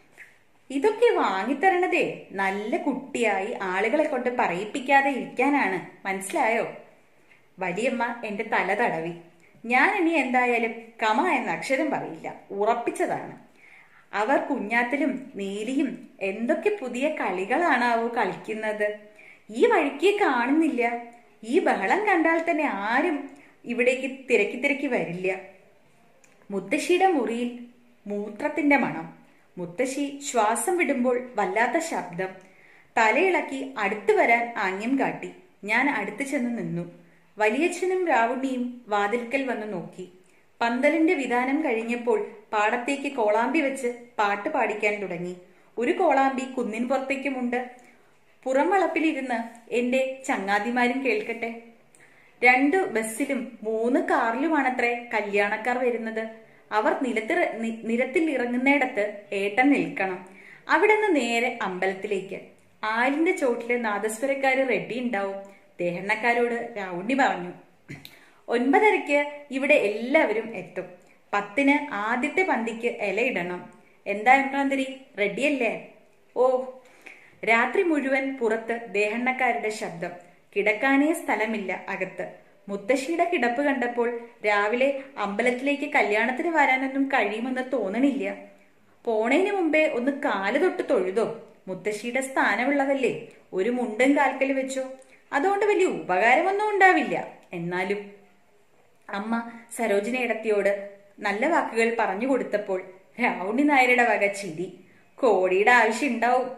ഇതൊക്കെ വാങ്ങിത്തരണതേ നല്ല കുട്ടിയായി ആളുകളെ കൊണ്ട് പറയിപ്പിക്കാതെ ഇരിക്കാനാണ് മനസ്സിലായോ വലിയമ്മ എന്റെ തല തടവി ഞാൻ ഇനി എന്തായാലും കമ എന്ന അക്ഷരം പറയില്ല ഉറപ്പിച്ചതാണ് അവർ കുഞ്ഞാത്തിലും നീലിയും എന്തൊക്കെ പുതിയ കളികളാണാവോ കളിക്കുന്നത് ഈ വഴിക്ക് കാണുന്നില്ല ഈ ബഹളം കണ്ടാൽ തന്നെ ആരും ഇവിടേക്ക് തിരക്കി തിരക്കി വരില്ല മുത്തശ്ശിയുടെ മുറിയിൽ മൂത്രത്തിന്റെ മണം മുത്തശ്ശി ശ്വാസം വിടുമ്പോൾ വല്ലാത്ത ശബ്ദം തലയിളക്കി അടുത്തു വരാൻ ആംഗ്യം കാട്ടി ഞാൻ അടുത്തു ചെന്ന് നിന്നു വലിയച്ഛനും രാവുണ്ണിയും വാതിൽക്കൽ വന്ന് നോക്കി പന്തലിന്റെ വിധാനം കഴിഞ്ഞപ്പോൾ പാടത്തേക്ക് കോളാമ്പി വെച്ച് പാട്ട് പാടിക്കാൻ തുടങ്ങി ഒരു കോളാമ്പി കുന്നിൻ പുറത്തേക്കുമുണ്ട് പുറംവളപ്പിലിരുന്ന് എന്റെ ചങ്ങാതിമാരും കേൾക്കട്ടെ രണ്ടു ബസ്സിലും മൂന്ന് കാറിലുമാണത്രേ കല്യാണക്കാർ വരുന്നത് അവർ നിലത്ത് നിരത്തിൽ ഇറങ്ങുന്നിടത്ത് ഏട്ടൻ നിൽക്കണം അവിടെ നിന്ന് നേരെ അമ്പലത്തിലേക്ക് ആലിന്റെ ചോട്ടില് നാദസ്വരക്കാര് റെഡി ഉണ്ടാവും ദേഹണ്ണക്കാരോട് രാവുണ്ണി പറഞ്ഞു ഒൻപതരയ്ക്ക് ഇവിടെ എല്ലാവരും എത്തും പത്തിന് ആദ്യത്തെ പന്തിക്ക് ഇലയിടണം എന്താ എംപ്രാന്തരി റെഡിയല്ലേ ഓ രാത്രി മുഴുവൻ പുറത്ത് ദേഹണ്ണക്കാരുടെ ശബ്ദം കിടക്കാനേ സ്ഥലമില്ല അകത്ത് മുത്തശ്ശിയുടെ കിടപ്പ് കണ്ടപ്പോൾ രാവിലെ അമ്പലത്തിലേക്ക് കല്യാണത്തിന് വരാനൊന്നും കഴിയുമെന്ന് തോന്നണില്ല പോണേന് മുമ്പേ ഒന്ന് കാല് തൊട്ട് തൊഴുതോ മുത്തശ്ശിയുടെ സ്ഥാനമുള്ളതല്ലേ ഒരു മുണ്ടും കാൽക്കൽ വെച്ചോ അതുകൊണ്ട് വലിയ ഉപകാരമൊന്നും ഉണ്ടാവില്ല എന്നാലും അമ്മ സരോജിനി ഇടത്തിയോട് നല്ല വാക്കുകൾ പറഞ്ഞു കൊടുത്തപ്പോൾ രാവുണ്ണി നായരുടെ വക ചിരി കോടിയുടെ ആവശ്യം ഉണ്ടാവും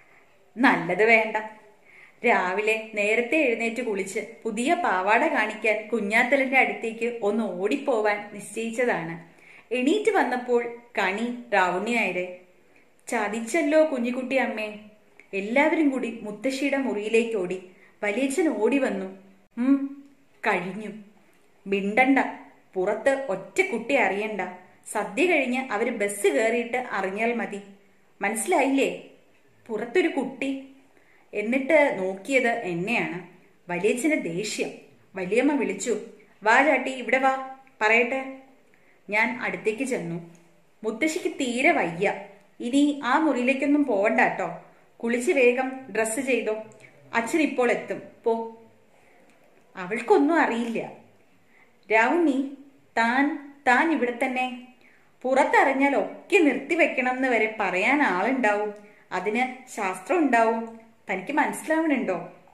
നല്ലത് വേണ്ട രാവിലെ നേരത്തെ എഴുന്നേറ്റ് കുളിച്ച് പുതിയ പാവാട കാണിക്കാൻ കുഞ്ഞാത്തലിന്റെ അടുത്തേക്ക് ഒന്ന് ഓടിപ്പോവാൻ നിശ്ചയിച്ചതാണ് എണീറ്റ് വന്നപ്പോൾ കണി രാവുണ്ണിയായരെ ചതിച്ചല്ലോ കുഞ്ഞിക്കുട്ടി അമ്മേ എല്ലാവരും കൂടി മുത്തശ്ശിയുടെ മുറിയിലേക്ക് ഓടി വലിയച്ഛൻ ഓടി വന്നു ഉം കഴിഞ്ഞു മിണ്ടണ്ട പുറത്ത് ഒറ്റ കുട്ടി അറിയണ്ട സദ്യ കഴിഞ്ഞ് അവര് ബസ് കയറിയിട്ട് അറിഞ്ഞാൽ മതി മനസ്സിലായില്ലേ പുറത്തൊരു കുട്ടി എന്നിട്ട് നോക്കിയത് എന്നെയാണ് വലിയച്ഛന് ദേഷ്യം വലിയമ്മ വിളിച്ചു വാ ചാട്ടി ഇവിടെ വാ പറയട്ടെ ഞാൻ അടുത്തേക്ക് ചെന്നു മുത്തശ്ശിക്ക് തീരെ വയ്യ ഇനി ആ മുറിയിലേക്കൊന്നും പോവണ്ട കേട്ടോ കുളിച്ച് വേഗം ഡ്രസ്സ് ചെയ്തോ അച്ഛൻ ഇപ്പോൾ എത്തും പോ അവൾക്കൊന്നും അറിയില്ല രാവുണ്ണി താൻ താൻ ഇവിടെ തന്നെ പുറത്തറിഞ്ഞാൽ ഒക്കെ നിർത്തിവെക്കണമെന്ന് വരെ പറയാൻ ആളുണ്ടാവും അതിന് ശാസ്ത്രം ഉണ്ടാവും തനിക്ക് മനസ്സിലാവണുണ്ടോ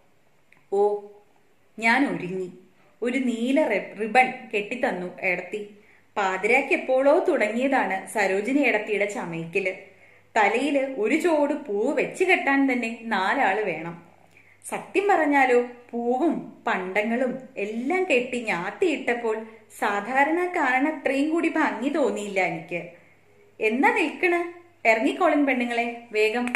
ഓ ഞാൻ ഒരുങ്ങി ഒരു നീല റിബൺ കെട്ടിത്തന്നു എടത്തി പാതിരാക്ക് എപ്പോഴോ തുടങ്ങിയതാണ് സരോജിനി എടത്തിയുടെ ചമയ്ക്കല് തലയില് ഒരു ചോട് പൂവ് വെച്ച് കെട്ടാൻ തന്നെ നാലാള് വേണം സത്യം പറഞ്ഞാലോ പൂവും പണ്ടങ്ങളും എല്ലാം കെട്ടി ഞാത്തിയിട്ടപ്പോൾ സാധാരണ കാണണത്രയും കൂടി ഭംഗി തോന്നിയില്ല എനിക്ക് എന്നാ നിൽക്കണ് ഇറങ്ങിക്കോളിൻ പെണ്ണുങ്ങളെ വേഗം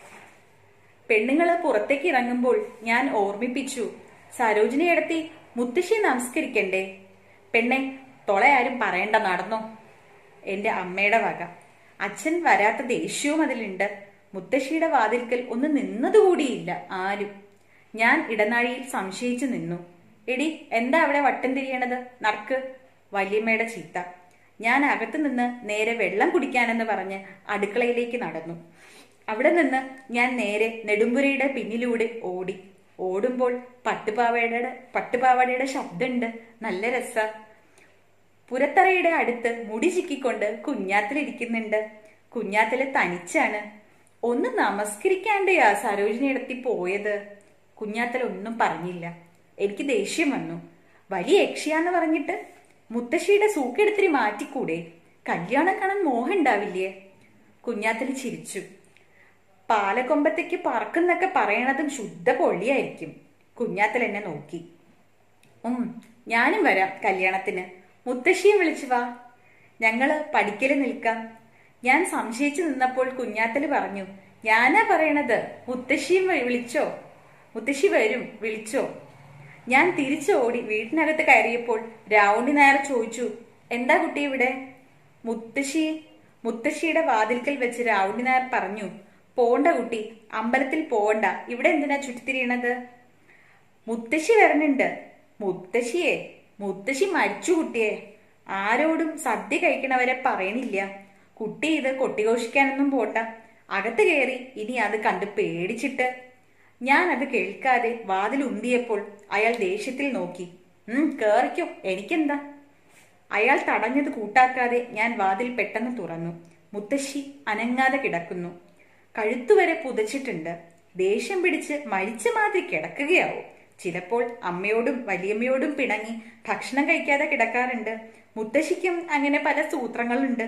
പെണ്ണുങ്ങള് പുറത്തേക്ക് ഇറങ്ങുമ്പോൾ ഞാൻ ഓർമ്മിപ്പിച്ചു സരോജിനി എടുത്തി മുത്തശ്ശി നമസ്കരിക്കണ്ടേ പെണ്ണെ തൊളയാരും പറയണ്ട നടന്നോ എന്റെ അമ്മയുടെ വക അച്ഛൻ വരാത്ത ദേഷ്യവും അതിലുണ്ട് മുത്തശ്ശിയുടെ വാതിൽക്കൽ ഒന്ന് നിന്നതുകൂടിയില്ല ആരും ഞാൻ ഇടനാഴിയിൽ സംശയിച്ചു നിന്നു എടി എന്താ അവിടെ വട്ടം തിരിയണത് നർക്ക് വല്യമ്മയുടെ ചീത്ത ഞാൻ അകത്തു നിന്ന് നേരെ വെള്ളം കുടിക്കാനെന്ന് പറഞ്ഞ് അടുക്കളയിലേക്ക് നടന്നു അവിടെ നിന്ന് ഞാൻ നേരെ നെടുമ്പുരയുടെ പിന്നിലൂടെ ഓടി ഓടുമ്പോൾ പട്ടുപാവാടയുടെ പട്ടുപാവാടയുടെ ശബ്ദമുണ്ട് നല്ല രസ പുരത്തറയുടെ അടുത്ത് മുടി ചിക്കിക്കൊണ്ട് കുഞ്ഞാത്തിലിരിക്കുന്നുണ്ട് കുഞ്ഞാത്തില് തനിച്ചാണ് ഒന്ന് നമസ്കരിക്കാണ്ടയാ സരോജിനി ഇടത്തി പോയത് കുഞ്ഞാത്തൽ ഒന്നും പറഞ്ഞില്ല എനിക്ക് ദേഷ്യം വന്നു വലിയ യക്ഷിയാന്ന് പറഞ്ഞിട്ട് മുത്തശ്ശിയുടെ സൂക്കെടുത്തിരി മാറ്റിക്കൂടെ കല്യാണം കാണാൻ മോഹം ഉണ്ടാവില്ലേ കുഞ്ഞാത്തൽ ചിരിച്ചു പാലക്കൊമ്പത്തേക്ക് പറക്കുന്നൊക്കെ പറയണതും ശുദ്ധ പൊള്ളിയായിരിക്കും കുഞ്ഞാത്തൽ എന്നെ നോക്കി ഉം ഞാനും വരാം കല്യാണത്തിന് മുത്തശ്ശിയും വിളിച്ചു വാ ഞങ്ങള് പഠിക്കല് നിൽക്കാം ഞാൻ സംശയിച്ചു നിന്നപ്പോൾ കുഞ്ഞാത്തല് പറഞ്ഞു ഞാനാ പറയണത് മുത്തശ്ശിയും വിളിച്ചോ മുത്തശ്ശി വരും വിളിച്ചോ ഞാൻ തിരിച്ചോടി വീട്ടിനകത്ത് കയറിയപ്പോൾ രാവുണ്ണി നായർ ചോദിച്ചു എന്താ കുട്ടി ഇവിടെ മുത്തശ്ശി മുത്തശ്ശിയുടെ വാതിൽക്കൽ വെച്ച് രാവുണ്ണി നായർ പറഞ്ഞു പോണ്ട കുട്ടി അമ്പലത്തിൽ പോവണ്ട ഇവിടെ എന്തിനാ ചുറ്റിത്തിരിയണത് മുത്തശ്ശി വരണുണ്ട് മുത്തശ്ശിയെ മുത്തശ്ശി മരിച്ചു കുട്ടിയെ ആരോടും സദ്യ കഴിക്കണവരെ പറയണില്ല കുട്ടി ഇത് കൊട്ടിഘോഷിക്കാനൊന്നും പോണ്ട അകത്ത് കയറി ഇനി അത് കണ്ട് പേടിച്ചിട്ട് ഞാൻ അത് കേൾക്കാതെ വാതിൽ ഉന്തിയപ്പോൾ അയാൾ ദേഷ്യത്തിൽ നോക്കി ഉം കേറിക്കോ എനിക്കെന്താ അയാൾ തടഞ്ഞത് കൂട്ടാക്കാതെ ഞാൻ വാതിൽ പെട്ടെന്ന് തുറന്നു മുത്തശ്ശി അനങ്ങാതെ കിടക്കുന്നു കഴുത്തുവരെ പുതച്ചിട്ടുണ്ട് ദേഷ്യം പിടിച്ച് മരിച്ച മാതിരി കിടക്കുകയാവും ചിലപ്പോൾ അമ്മയോടും വലിയമ്മയോടും പിണങ്ങി ഭക്ഷണം കഴിക്കാതെ കിടക്കാറുണ്ട് മുത്തശ്ശിക്കും അങ്ങനെ പല സൂത്രങ്ങളുണ്ട്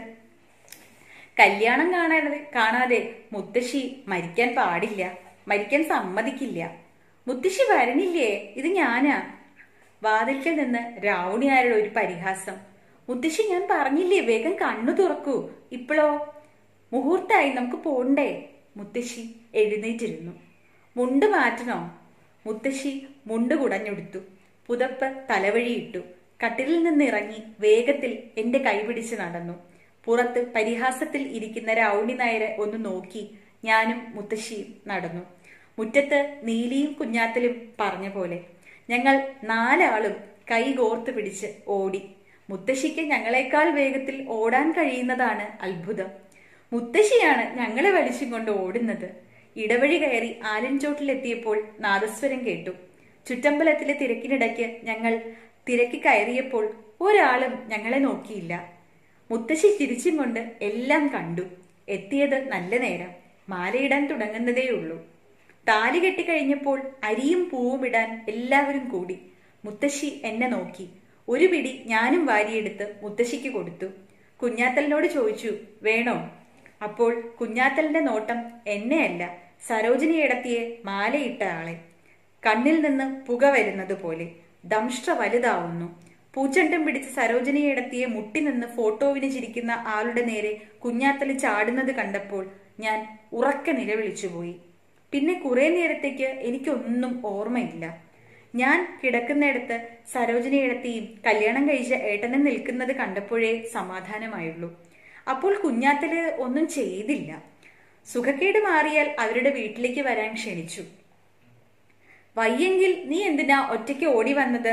കല്യാണം കാണാതെ കാണാതെ മുത്തശ്ശി മരിക്കാൻ പാടില്ല മരിക്കാൻ സമ്മതിക്കില്ല മുത്തശ്ശി വരണില്ലേ ഇത് ഞാനാ വാതിൽക്കൽ നിന്ന് രാവണിയാരുടെ ഒരു പരിഹാസം മുത്തശ്ശി ഞാൻ പറഞ്ഞില്ലേ വേഗം കണ്ണു തുറക്കൂ ഇപ്പോഴോ മുഹൂർത്തായി നമുക്ക് പോണ്ടേ മുത്തശ്ശി എഴുന്നേറ്റിരുന്നു മുണ്ട് മാറ്റണോ മുത്തശ്ശി മുണ്ട് കുടഞ്ഞെടുത്തു പുതപ്പ് തലവഴിയിട്ടു കട്ടിലിൽ നിന്ന് ഇറങ്ങി വേഗത്തിൽ എന്റെ കൈപിടിച്ച് നടന്നു പുറത്ത് പരിഹാസത്തിൽ ഇരിക്കുന്ന രാവുണ്ണി നായരെ ഒന്ന് നോക്കി ഞാനും മുത്തശ്ശിയും നടന്നു മുറ്റത്ത് നീലിയും കുഞ്ഞാത്തലും പറഞ്ഞ പോലെ ഞങ്ങൾ നാലാളും കൈ കോർത്ത് പിടിച്ച് ഓടി മുത്തശ്ശിക്ക് ഞങ്ങളെക്കാൾ വേഗത്തിൽ ഓടാൻ കഴിയുന്നതാണ് അത്ഭുതം മുത്തശ്ശിയാണ് ഞങ്ങളെ വലിച്ചും കൊണ്ട് ഓടുന്നത് ഇടവഴി കയറി ആലിൻചോട്ടിലെത്തിയപ്പോൾ നാദസ്വരം കേട്ടു ചുറ്റമ്പലത്തിലെ തിരക്കിനിടയ്ക്ക് ഞങ്ങൾ തിരക്കി കയറിയപ്പോൾ ഒരാളും ഞങ്ങളെ നോക്കിയില്ല മുത്തശ്ശി ചിരിച്ചും കൊണ്ട് എല്ലാം കണ്ടു എത്തിയത് നല്ല നേരം മാലയിടാൻ തുടങ്ങുന്നതേയുള്ളൂ താലി കെട്ടിക്കഴിഞ്ഞപ്പോൾ അരിയും പൂവും ഇടാൻ എല്ലാവരും കൂടി മുത്തശ്ശി എന്നെ നോക്കി ഒരു പിടി ഞാനും വാരിയെടുത്ത് മുത്തശ്ശിക്ക് കൊടുത്തു കുഞ്ഞാത്തലിനോട് ചോദിച്ചു വേണോ അപ്പോൾ കുഞ്ഞാത്തലിന്റെ നോട്ടം എന്നെയല്ല സരോജിനി ഇടത്തിയെ മാലയിട്ട ആളെ കണ്ണിൽ നിന്ന് പുക വരുന്നത് പോലെ ദംഷ്ട്ര വലുതാവുന്നു പൂച്ചണ്ടം പിടിച്ച് സരോജിനി ഇടത്തിയെ മുട്ടി നിന്ന് ഫോട്ടോവിന് ചിരിക്കുന്ന ആളുടെ നേരെ കുഞ്ഞാത്തല് ചാടുന്നത് കണ്ടപ്പോൾ ഞാൻ ഉറക്കെ നിലവിളിച്ചുപോയി പിന്നെ കുറെ നേരത്തേക്ക് എനിക്കൊന്നും ഓർമ്മയില്ല ഞാൻ കിടക്കുന്നിടത്ത് സരോജിനി ഇടത്തിയും കല്യാണം കഴിച്ച ഏട്ടനും നിൽക്കുന്നത് കണ്ടപ്പോഴേ സമാധാനമായുള്ളൂ അപ്പോൾ കുഞ്ഞാത്തല് ഒന്നും ചെയ്തില്ല സുഖക്കേട് മാറിയാൽ അവരുടെ വീട്ടിലേക്ക് വരാൻ ക്ഷണിച്ചു വയ്യെങ്കിൽ നീ എന്തിനാ ഒറ്റയ്ക്ക് ഓടി വന്നത്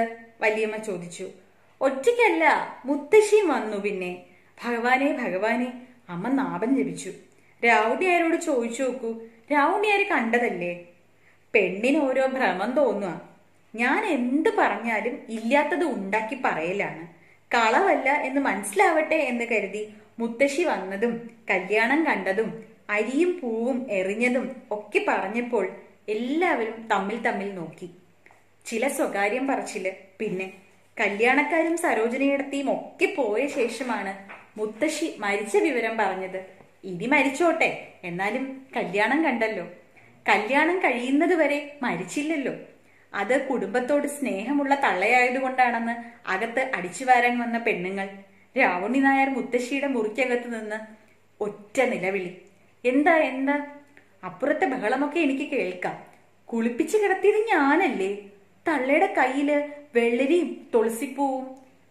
വല്യമ്മ ചോദിച്ചു ഒറ്റയ്ക്കല്ല മുത്തശ്ശിയും വന്നു പിന്നെ ഭഗവാനെ ഭഗവാനെ അമ്മ നാപം ജപിച്ചു രാവുണ്ണിയാരോട് ചോദിച്ചു നോക്കൂ രാവുണ്ണിയാര് കണ്ടതല്ലേ പെണ്ണിന് ഓരോ ഭ്രമം തോന്നുക ഞാൻ എന്ത് പറഞ്ഞാലും ഇല്ലാത്തത് ഉണ്ടാക്കി പറയലാണ് കളവല്ല എന്ന് മനസ്സിലാവട്ടെ എന്ന് കരുതി മുത്തശ്ശി വന്നതും കല്യാണം കണ്ടതും അരിയും പൂവും എറിഞ്ഞതും ഒക്കെ പറഞ്ഞപ്പോൾ എല്ലാവരും തമ്മിൽ തമ്മിൽ നോക്കി ചില സ്വകാര്യം പറച്ചില് പിന്നെ കല്യാണക്കാരും സരോജനയിടത്തെയും ഒക്കെ പോയ ശേഷമാണ് മുത്തശ്ശി മരിച്ച വിവരം പറഞ്ഞത് ഇനി മരിച്ചോട്ടെ എന്നാലും കല്യാണം കണ്ടല്ലോ കല്യാണം കഴിയുന്നത് വരെ മരിച്ചില്ലല്ലോ അത് കുടുംബത്തോട് സ്നേഹമുള്ള തള്ളയായതുകൊണ്ടാണെന്ന് അകത്ത് അടിച്ചു വാരാൻ വന്ന പെണ്ണുങ്ങൾ രാവണി നായർ മുത്തശ്ശിയുടെ മുറിക്കകത്ത് നിന്ന് ഒറ്റ നിലവിളി എന്താ എന്താ അപ്പുറത്തെ ബഹളമൊക്കെ എനിക്ക് കേൾക്കാം കുളിപ്പിച്ച് കിടത്തിയത് ഞാനല്ലേ തള്ളയുടെ കയ്യില് വെള്ളരിയും തുളസിപ്പൂവും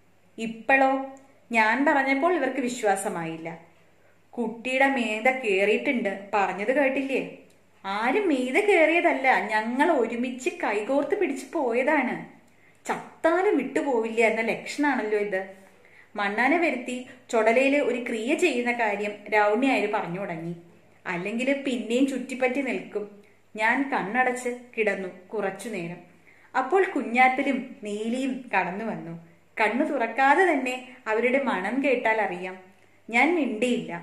ഇപ്പോഴോ ഞാൻ പറഞ്ഞപ്പോൾ ഇവർക്ക് വിശ്വാസമായില്ല കുട്ടിയുടെ മീത കേറിയിട്ടുണ്ട് പറഞ്ഞത് കേട്ടില്ലേ ആരും മീത കേറിയതല്ല ഞങ്ങൾ ഒരുമിച്ച് കൈകോർത്ത് പിടിച്ചു പോയതാണ് ചത്താലും വിട്ടുപോവില്ല എന്ന ലക്ഷണാണല്ലോ ഇത് മണ്ണാനെ വരുത്തി ചുടലയില് ഒരു ക്രിയ ചെയ്യുന്ന കാര്യം രൗണ്യാര് പറഞ്ഞു തുടങ്ങി അല്ലെങ്കിൽ പിന്നെയും ചുറ്റിപ്പറ്റി നിൽക്കും ഞാൻ കണ്ണടച്ച് കിടന്നു കുറച്ചു നേരം അപ്പോൾ കുഞ്ഞാത്തലും നീലിയും കടന്നു വന്നു കണ്ണു തുറക്കാതെ തന്നെ അവരുടെ മണം കേട്ടാൽ അറിയാം ഞാൻ മിണ്ടിയില്ല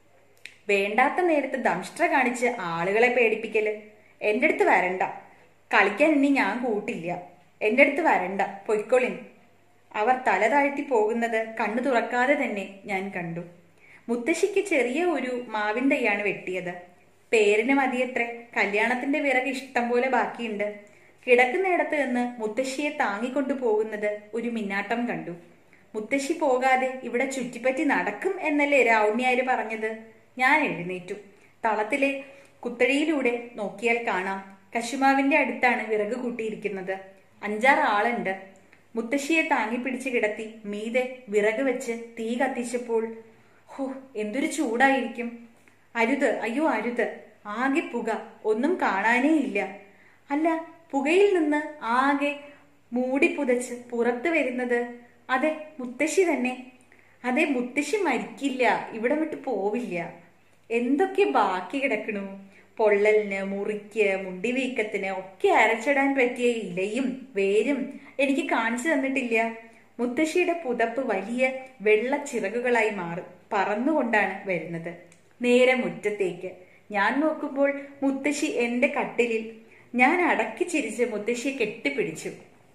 വേണ്ടാത്ത നേരത്ത് ദംഷ്ട്ര കാണിച്ച് ആളുകളെ പേടിപ്പിക്കല് എൻ്റെ അടുത്ത് വരണ്ട കളിക്കാൻ ഇനി ഞാൻ കൂട്ടില്ല എൻ്റെ അടുത്ത് വരണ്ട പൊയ്ക്കൊളിൻ അവർ തല താഴ്ത്തി പോകുന്നത് കണ്ണു തുറക്കാതെ തന്നെ ഞാൻ കണ്ടു മുത്തശ്ശിക്ക് ചെറിയ ഒരു മാവിൻ തൈയാണ് വെട്ടിയത് പേരിന് മതിയത്രേ കല്യാണത്തിന്റെ വിറക് ഇഷ്ടം പോലെ ബാക്കിയുണ്ട് കിടക്കുന്നിടത്ത് നിന്ന് മുത്തശ്ശിയെ താങ്ങിക്കൊണ്ടു പോകുന്നത് ഒരു മിന്നാട്ടം കണ്ടു മുത്തശ്ശി പോകാതെ ഇവിടെ ചുറ്റിപ്പറ്റി നടക്കും എന്നല്ലേ രാവുണ്യാര് പറഞ്ഞത് ഞാൻ എഴുന്നേറ്റു തളത്തിലെ കുത്തഴിയിലൂടെ നോക്കിയാൽ കാണാം കശുമാവിന്റെ അടുത്താണ് വിറക് കൂട്ടിയിരിക്കുന്നത് അഞ്ചാറ് ആളുണ്ട് മുത്തശ്ശിയെ താങ്ങി പിടിച്ച് കിടത്തി മീതെ വിറക് വെച്ച് തീ കത്തിച്ചപ്പോൾ ഹോ എന്തൊരു ചൂടായിരിക്കും അരുത് അയ്യോ അരുത് ആകെ പുക ഒന്നും കാണാനേ ഇല്ല അല്ല പുകയിൽ നിന്ന് ആകെ മൂടി പുതച്ച് പുറത്തു വരുന്നത് അതെ മുത്തശ്ശി തന്നെ അതെ മുത്തശ്ശി മരിക്കില്ല ഇവിടെ വിട്ട് പോവില്ല എന്തൊക്കെ ബാക്കി കിടക്കണു പൊള്ളലിന് മുറിക്ക് മുണ്ടിവീക്കത്തിന് ഒക്കെ അരച്ചിടാൻ പറ്റിയ ഇലയും വേരും എനിക്ക് കാണിച്ചു തന്നിട്ടില്ല മുത്തശ്ശിയുടെ പുതപ്പ് വലിയ വെള്ള ചിറകുകളായി മാറും പറന്നുകൊണ്ടാണ് വരുന്നത് നേരെ മുറ്റത്തേക്ക് ഞാൻ നോക്കുമ്പോൾ മുത്തശ്ശി എന്റെ കട്ടിലിൽ ഞാൻ അടക്കി ചിരിച്ച് മുത്തശ്ശിയെ കെട്ടിപ്പിടിച്ചു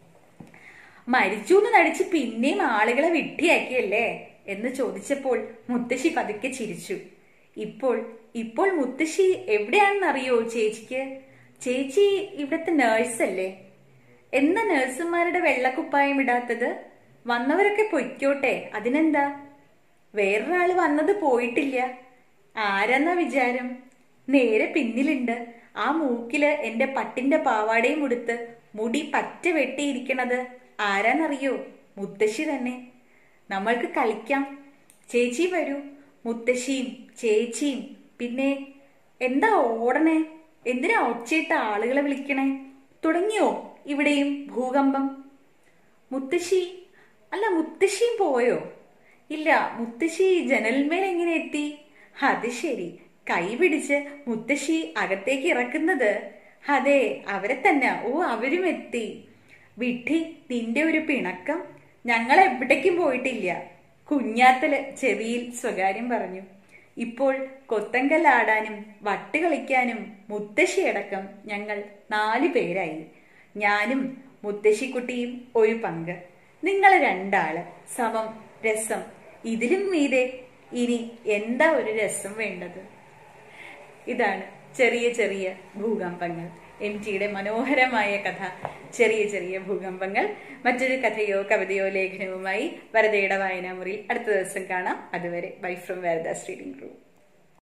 മരിച്ചു എന്ന് നടിച്ച് പിന്നെയും ആളുകളെ വിട്ടിയാക്കിയല്ലേ എന്ന് ചോദിച്ചപ്പോൾ മുത്തശ്ശി പതുക്കെ ചിരിച്ചു ഇപ്പോൾ ഇപ്പോൾ മുത്തശ്ശി എവിടെയാണെന്നറിയോ ചേച്ചിക്ക് ചേച്ചി ഇവിടുത്തെ നേഴ്സല്ലേ എന്നാ നേഴ്സുമാരുടെ വെള്ളക്കുപ്പായം ഇടാത്തത് വന്നവരൊക്കെ പൊയ്ക്കോട്ടെ അതിനെന്താ വേറൊരാള് വന്നത് പോയിട്ടില്ല ആരെന്നാ വിചാരം നേരെ പിന്നിലുണ്ട് ആ മൂക്കില് എന്റെ പട്ടിന്റെ പാവാടയും ഉടുത്ത് മുടി പറ്റ വെട്ടിയിരിക്കണത് ആരാന്നറിയോ മുത്തശ്ശി തന്നെ നമ്മൾക്ക് കളിക്കാം ചേച്ചി വരൂ മുത്തശ്ശിയും ചേച്ചിയും പിന്നെ എന്താ ഓടണേ എന്തിനാ ഒച്ചയിട്ട ആളുകളെ വിളിക്കണേ തുടങ്ങിയോ ഇവിടെയും ഭൂകമ്പം മുത്തശ്ശി അല്ല മുത്തശ്ശിയും പോയോ ഇല്ല മുത്തശ്ശി ജനൽമേൽ എങ്ങനെ എത്തി അത് ശരി കൈ പിടിച്ച് മുത്തശ്ശി അകത്തേക്ക് ഇറക്കുന്നത് അതെ അവരെ തന്നെ ഓ അവരും എത്തി വിഡ്ഢി നിന്റെ ഒരു പിണക്കം ഞങ്ങൾ എവിടേക്കും പോയിട്ടില്ല കുഞ്ഞാത്തല് ചെവിയിൽ സ്വകാര്യം പറഞ്ഞു ഇപ്പോൾ കൊത്തങ്കല്ലാടാനും വട്ട് കളിക്കാനും മുത്തശ്ശിയടക്കം ഞങ്ങൾ നാലു പേരായി ഞാനും മുത്തശ്ശിക്കുട്ടിയും ഒരു പങ്ക് നിങ്ങൾ രണ്ടാള് സമം രസം ഇതിലും മീതെ ഇനി എന്താ ഒരു രസം വേണ്ടത് ഇതാണ് ചെറിയ ചെറിയ ഭൂകമ്പങ്ങൾ എം ടിയുടെ മനോഹരമായ കഥ ചെറിയ ചെറിയ ഭൂകമ്പങ്ങൾ മറ്റൊരു കഥയോ കവിതയോ ലേഖനവുമായി വരദയുടെ വായനാമുറിയിൽ അടുത്ത ദിവസം കാണാം അതുവരെ bye from Varada reading room